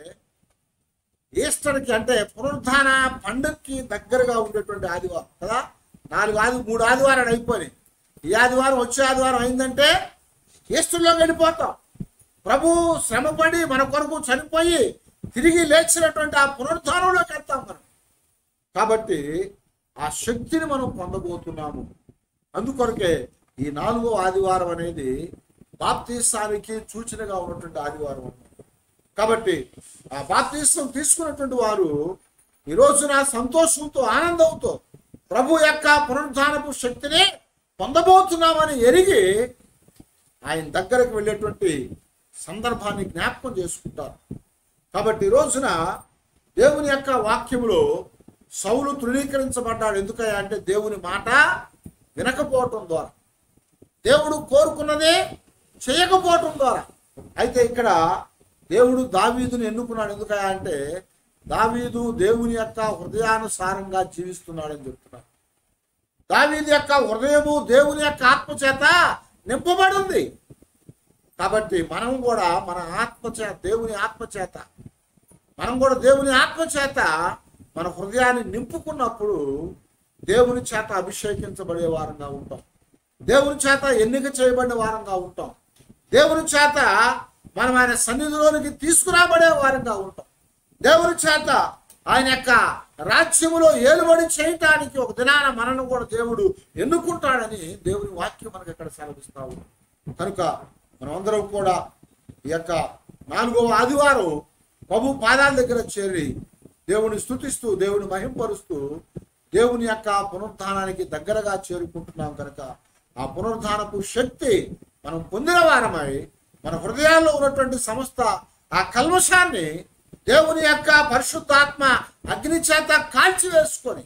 ఈస్టర్కి అంటే పునరుద్ధాన పండుగకి దగ్గరగా ఉండేటువంటి ఆదివారం కదా నాలుగు ఆది మూడు ఆదివారాలు అయిపోయినాయి ఈ ఆదివారం వచ్చే ఆదివారం అయిందంటే ఈస్టర్లోకి వెళ్ళిపోతాం ప్రభు శ్రమపడి మన కొరకు చనిపోయి తిరిగి లేచినటువంటి ఆ పునరుద్ధానంలోకి వెళ్తాం మనం కాబట్టి ఆ శక్తిని మనం పొందబోతున్నాము అందుకొరకే ఈ నాలుగో ఆదివారం అనేది బాప్తీసానికి సూచనగా ఉన్నటువంటి ఆదివారం అన్నమాట. కాబట్టి ఆ బాప్తీసం తీసుకున్నటువంటి వారు ఈ రోజున సంతోషంతో ఆనందంతో ప్రభు యొక్క పునరుద్ధానపు శక్తిని పొందబోతున్నామని ఎరిగి ఆయన దగ్గరకు వెళ్ళేటువంటి సందర్భాన్ని జ్ఞాపకం చేసుకుంటారు కాబట్టి ఈ రోజున దేవుని యొక్క వాక్యములో సౌలు తృణీకరించబడ్డాడు ఎందుకయ్యా అంటే దేవుని మాట వినకపోవటం ద్వారా దేవుడు కోరుకున్నదే చేయకపోవటం ద్వారా అయితే ఇక్కడ దేవుడు దావీదుని ఎన్నుకున్నాడు ఎందుకయ్యా అంటే దావీదు దేవుని యొక్క హృదయానుసారంగా జీవిస్తున్నాడని చెప్తున్నాడు దావీదు యొక్క హృదయము దేవుని యొక్క ఆత్మ చేత నింపబడి ఉంది కాబట్టి మనం కూడా మన ఆత్మ చేత దేవుని ఆత్మ చేత మనం కూడా దేవుని ఆత్మ చేత మన హృదయాన్ని నింపుకున్నప్పుడు దేవుని చేత అభిషేకించబడే వారంగా ఉంటాం దేవుని చేత ఎన్నిక చేయబడిన వారంగా ఉంటాం దేవుని చేత మనం ఆయన సన్నిధిలోనికి తీసుకురాబడే వారంగా ఉంటాం దేవుని చేత ఆయన యొక్క రాజ్యములో ఏలుబడి చేయటానికి ఒక దినాన మనను కూడా దేవుడు ఎన్నుకుంటాడని దేవుని వాక్యం మనకు ఇక్కడ సెలవిస్తా ఉంది కనుక మనమందరం కూడా ఈ యొక్క నాలుగవ ఆదివారం ప్రభు పాదాల దగ్గర చేరి దేవుని స్తుతిస్తూ దేవుని మహింపరుస్తూ దేవుని యొక్క పునరుద్ధానానికి దగ్గరగా చేరుకుంటున్నాం కనుక ఆ పునరుద్ధానపు శక్తి మనం పొందిన వారమై మన హృదయాల్లో ఉన్నటువంటి సమస్త ఆ కల్మషాన్ని దేవుని యొక్క పరిశుద్ధాత్మ అగ్ని చేత కాల్చివేసుకొని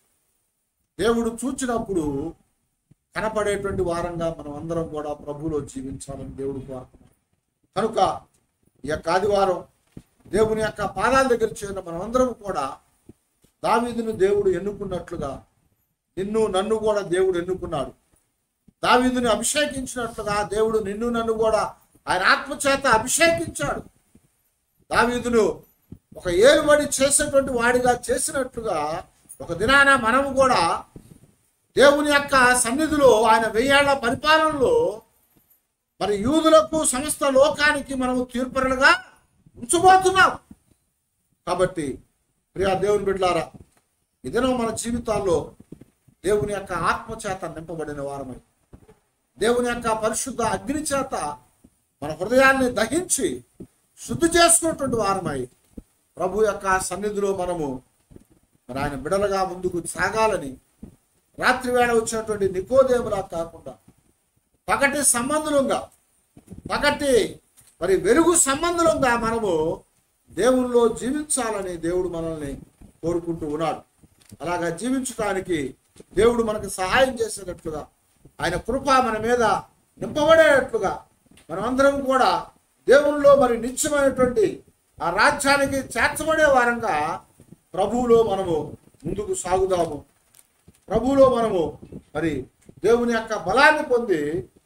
దేవుడు చూచినప్పుడు కనపడేటువంటి వారంగా మనం అందరం కూడా ప్రభువులో జీవించాలని దేవుడు కోరుతున్నాం కనుక ఈ యొక్క ఆదివారం దేవుని యొక్క పాదాల దగ్గర చేరిన మనం అందరం కూడా దావీదును దేవుడు ఎన్నుకున్నట్లుగా నిన్ను నన్ను కూడా దేవుడు ఎన్నుకున్నాడు దావీదుని అభిషేకించినట్లుగా దేవుడు నిన్ను నన్ను కూడా ఆయన ఆత్మచేత అభిషేకించాడు దావీదును ఒక ఏలుబడి చేసేటువంటి వాడిగా చేసినట్లుగా ఒక దినాన మనము కూడా దేవుని యొక్క సన్నిధిలో ఆయన వెయ్యేళ్ల పరిపాలనలో మరి యూదులకు సమస్త లోకానికి మనము తీర్పరులుగా ఉంచబోతున్నాం కాబట్టి ప్రియా దేవుని బిడ్డలారా ఇదనో మన జీవితాల్లో దేవుని యొక్క ఆత్మ చేత నింపబడిన వారమై దేవుని యొక్క పరిశుద్ధ అగ్ని చేత మన హృదయాన్ని దహించి శుద్ధి చేసుకున్నటువంటి వారమై ప్రభు యొక్క సన్నిధిలో మనము మరి ఆయన బిడలుగా ముందుకు సాగాలని రాత్రి వేళ వచ్చినటువంటి నికోదేములా కాకుండా పగటి సంబంధులంగా పగటి మరి వెలుగు సంబంధులంగా మనము దేవుల్లో జీవించాలని దేవుడు మనల్ని కోరుకుంటూ ఉన్నాడు అలాగా జీవించడానికి దేవుడు మనకు సహాయం చేసేటట్లుగా ఆయన కృప మన మీద నింపబడేటట్లుగా మనమందరం కూడా దేవునిలో మరి నిత్యమైనటువంటి ఆ రాజ్యానికి చేర్చబడే వారంగా ప్రభువులో మనము ముందుకు సాగుదాము ప్రభువులో మనము మరి దేవుని యొక్క బలాన్ని పొంది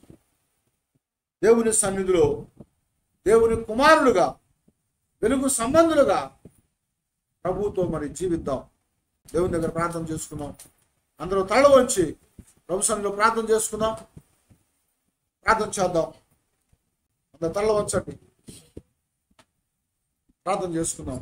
దేవుని సన్నిధిలో దేవుని కుమారులుగా వెలుగు సంబంధులుగా ప్రభువుతో మరి జీవిద్దాం దేవుని దగ్గర ప్రార్థన చేసుకుందాం అందరూ తల వంచి ప్రభు సన్నిధిలో ప్రార్థన చేసుకుందాం ప్రార్థన చేద్దాం అందరూ తల వంచండి ప్రార్థన చేసుకుందాం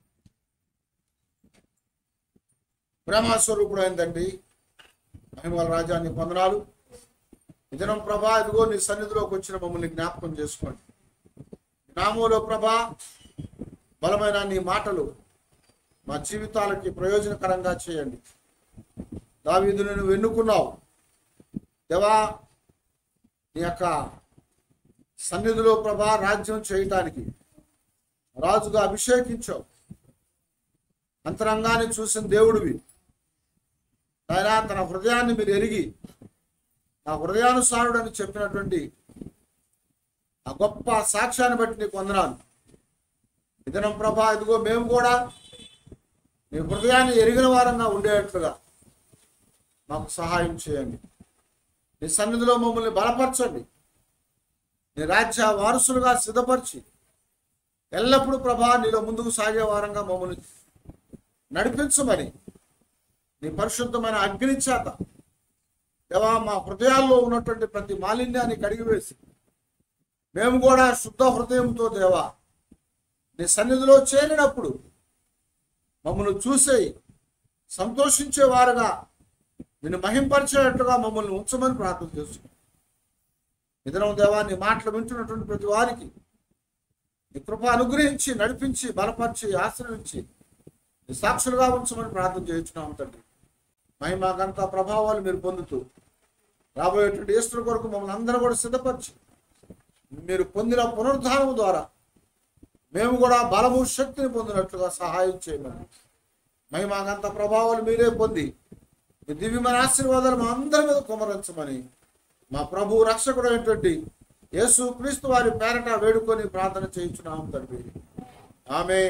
ప్రేమాస్వరూపుడు అయిందండి మహిమల రాజాన్ని వందనాలు ఇదనం ప్రభా ఇదిగో నీ సన్నిధిలోకి వచ్చిన మమ్మల్ని జ్ఞాపకం చేసుకోండి నామూలో ప్రభా బలమైన నీ మాటలు మా జీవితాలకి ప్రయోజనకరంగా చేయండి దావీదుని నువ్వు ఎన్నుకున్నావు దేవా నీ యొక్క సన్నిధిలో ప్రభా రాజ్యం చేయటానికి రాజుగా అభిషేకించావు అంతరంగాన్ని చూసిన దేవుడివి ఆయన తన హృదయాన్ని మీరు ఎరిగి నా హృదయానుసారుడు అని చెప్పినటువంటి ఆ గొప్ప సాక్ష్యాన్ని బట్టి నీకు వందనాలు ఇదనం ప్రభా ఇదిగో మేము కూడా నీ హృదయాన్ని ఎరిగిన వారంగా ఉండేటట్లుగా మాకు సహాయం చేయండి నీ సన్నిధిలో మమ్మల్ని బలపరచండి నీ రాజ్య వారసులుగా సిద్ధపరిచి ఎల్లప్పుడూ ప్రభా నీలో ముందుకు సాగే వారంగా మమ్మల్ని నడిపించమని నీ పరిశుద్ధమైన అగ్ని చేత దేవా మా హృదయాల్లో ఉన్నటువంటి ప్రతి మాలిన్యాన్ని కడిగివేసి మేము కూడా శుద్ధ హృదయంతో దేవా నీ సన్నిధిలో చేరినప్పుడు మమ్మల్ని చూసే సంతోషించేవారుగా నిన్ను మహింపరిచేటట్టుగా మమ్మల్ని ఉంచమని ప్రార్థన చేస్తున్నాం ఇదనం దేవా నీ మాటలు వింటున్నటువంటి ప్రతి వారికి నీ కృప అనుగ్రహించి నడిపించి బలపరిచి ఆశ్రయించి నీ సాక్షులుగా ఉంచమని ప్రార్థన చేయించున్నాం తండ్రి మహిమ గంత ప్రభావాలు మీరు పొందుతూ రాబోయేటువంటి ఈస్టర్ కొరకు మమ్మల్ని అందరూ కూడా సిద్ధపరిచి మీరు పొందిన పునరుద్ధానం ద్వారా మేము కూడా బలము శక్తిని పొందినట్లుగా సహాయం చేయమని మహిమాగంత ప్రభావాలు మీరే పొంది మీ దివ్యమైన ఆశీర్వాదాలు మా అందరి మీద కుమరించమని మా ప్రభు రక్షకుడు అయినటువంటి యేసు క్రీస్తు వారి పేరట వేడుకొని ప్రార్థన చేయించున్నాం తండ్రి ఆమె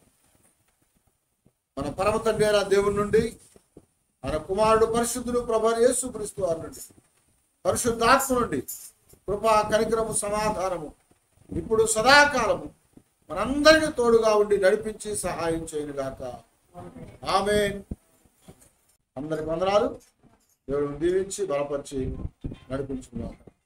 మన పరమ తండ్రి అయిన దేవుని నుండి మన కుమారుడు పరిశుద్ధుడు ప్రభు యేసు క్రీస్తు వారి నుండి పరిశుద్ధాత్మ నుండి కృపా కనికరము సమాధానము ఇప్పుడు సదాకాలము మనందరికీ తోడుగా ఉండి నడిపించి సహాయం చేయను గాక ఆమె అందరికి వందనాలు దేవుడిని దీవించి బలపరిచి నడిపించుకున్నాం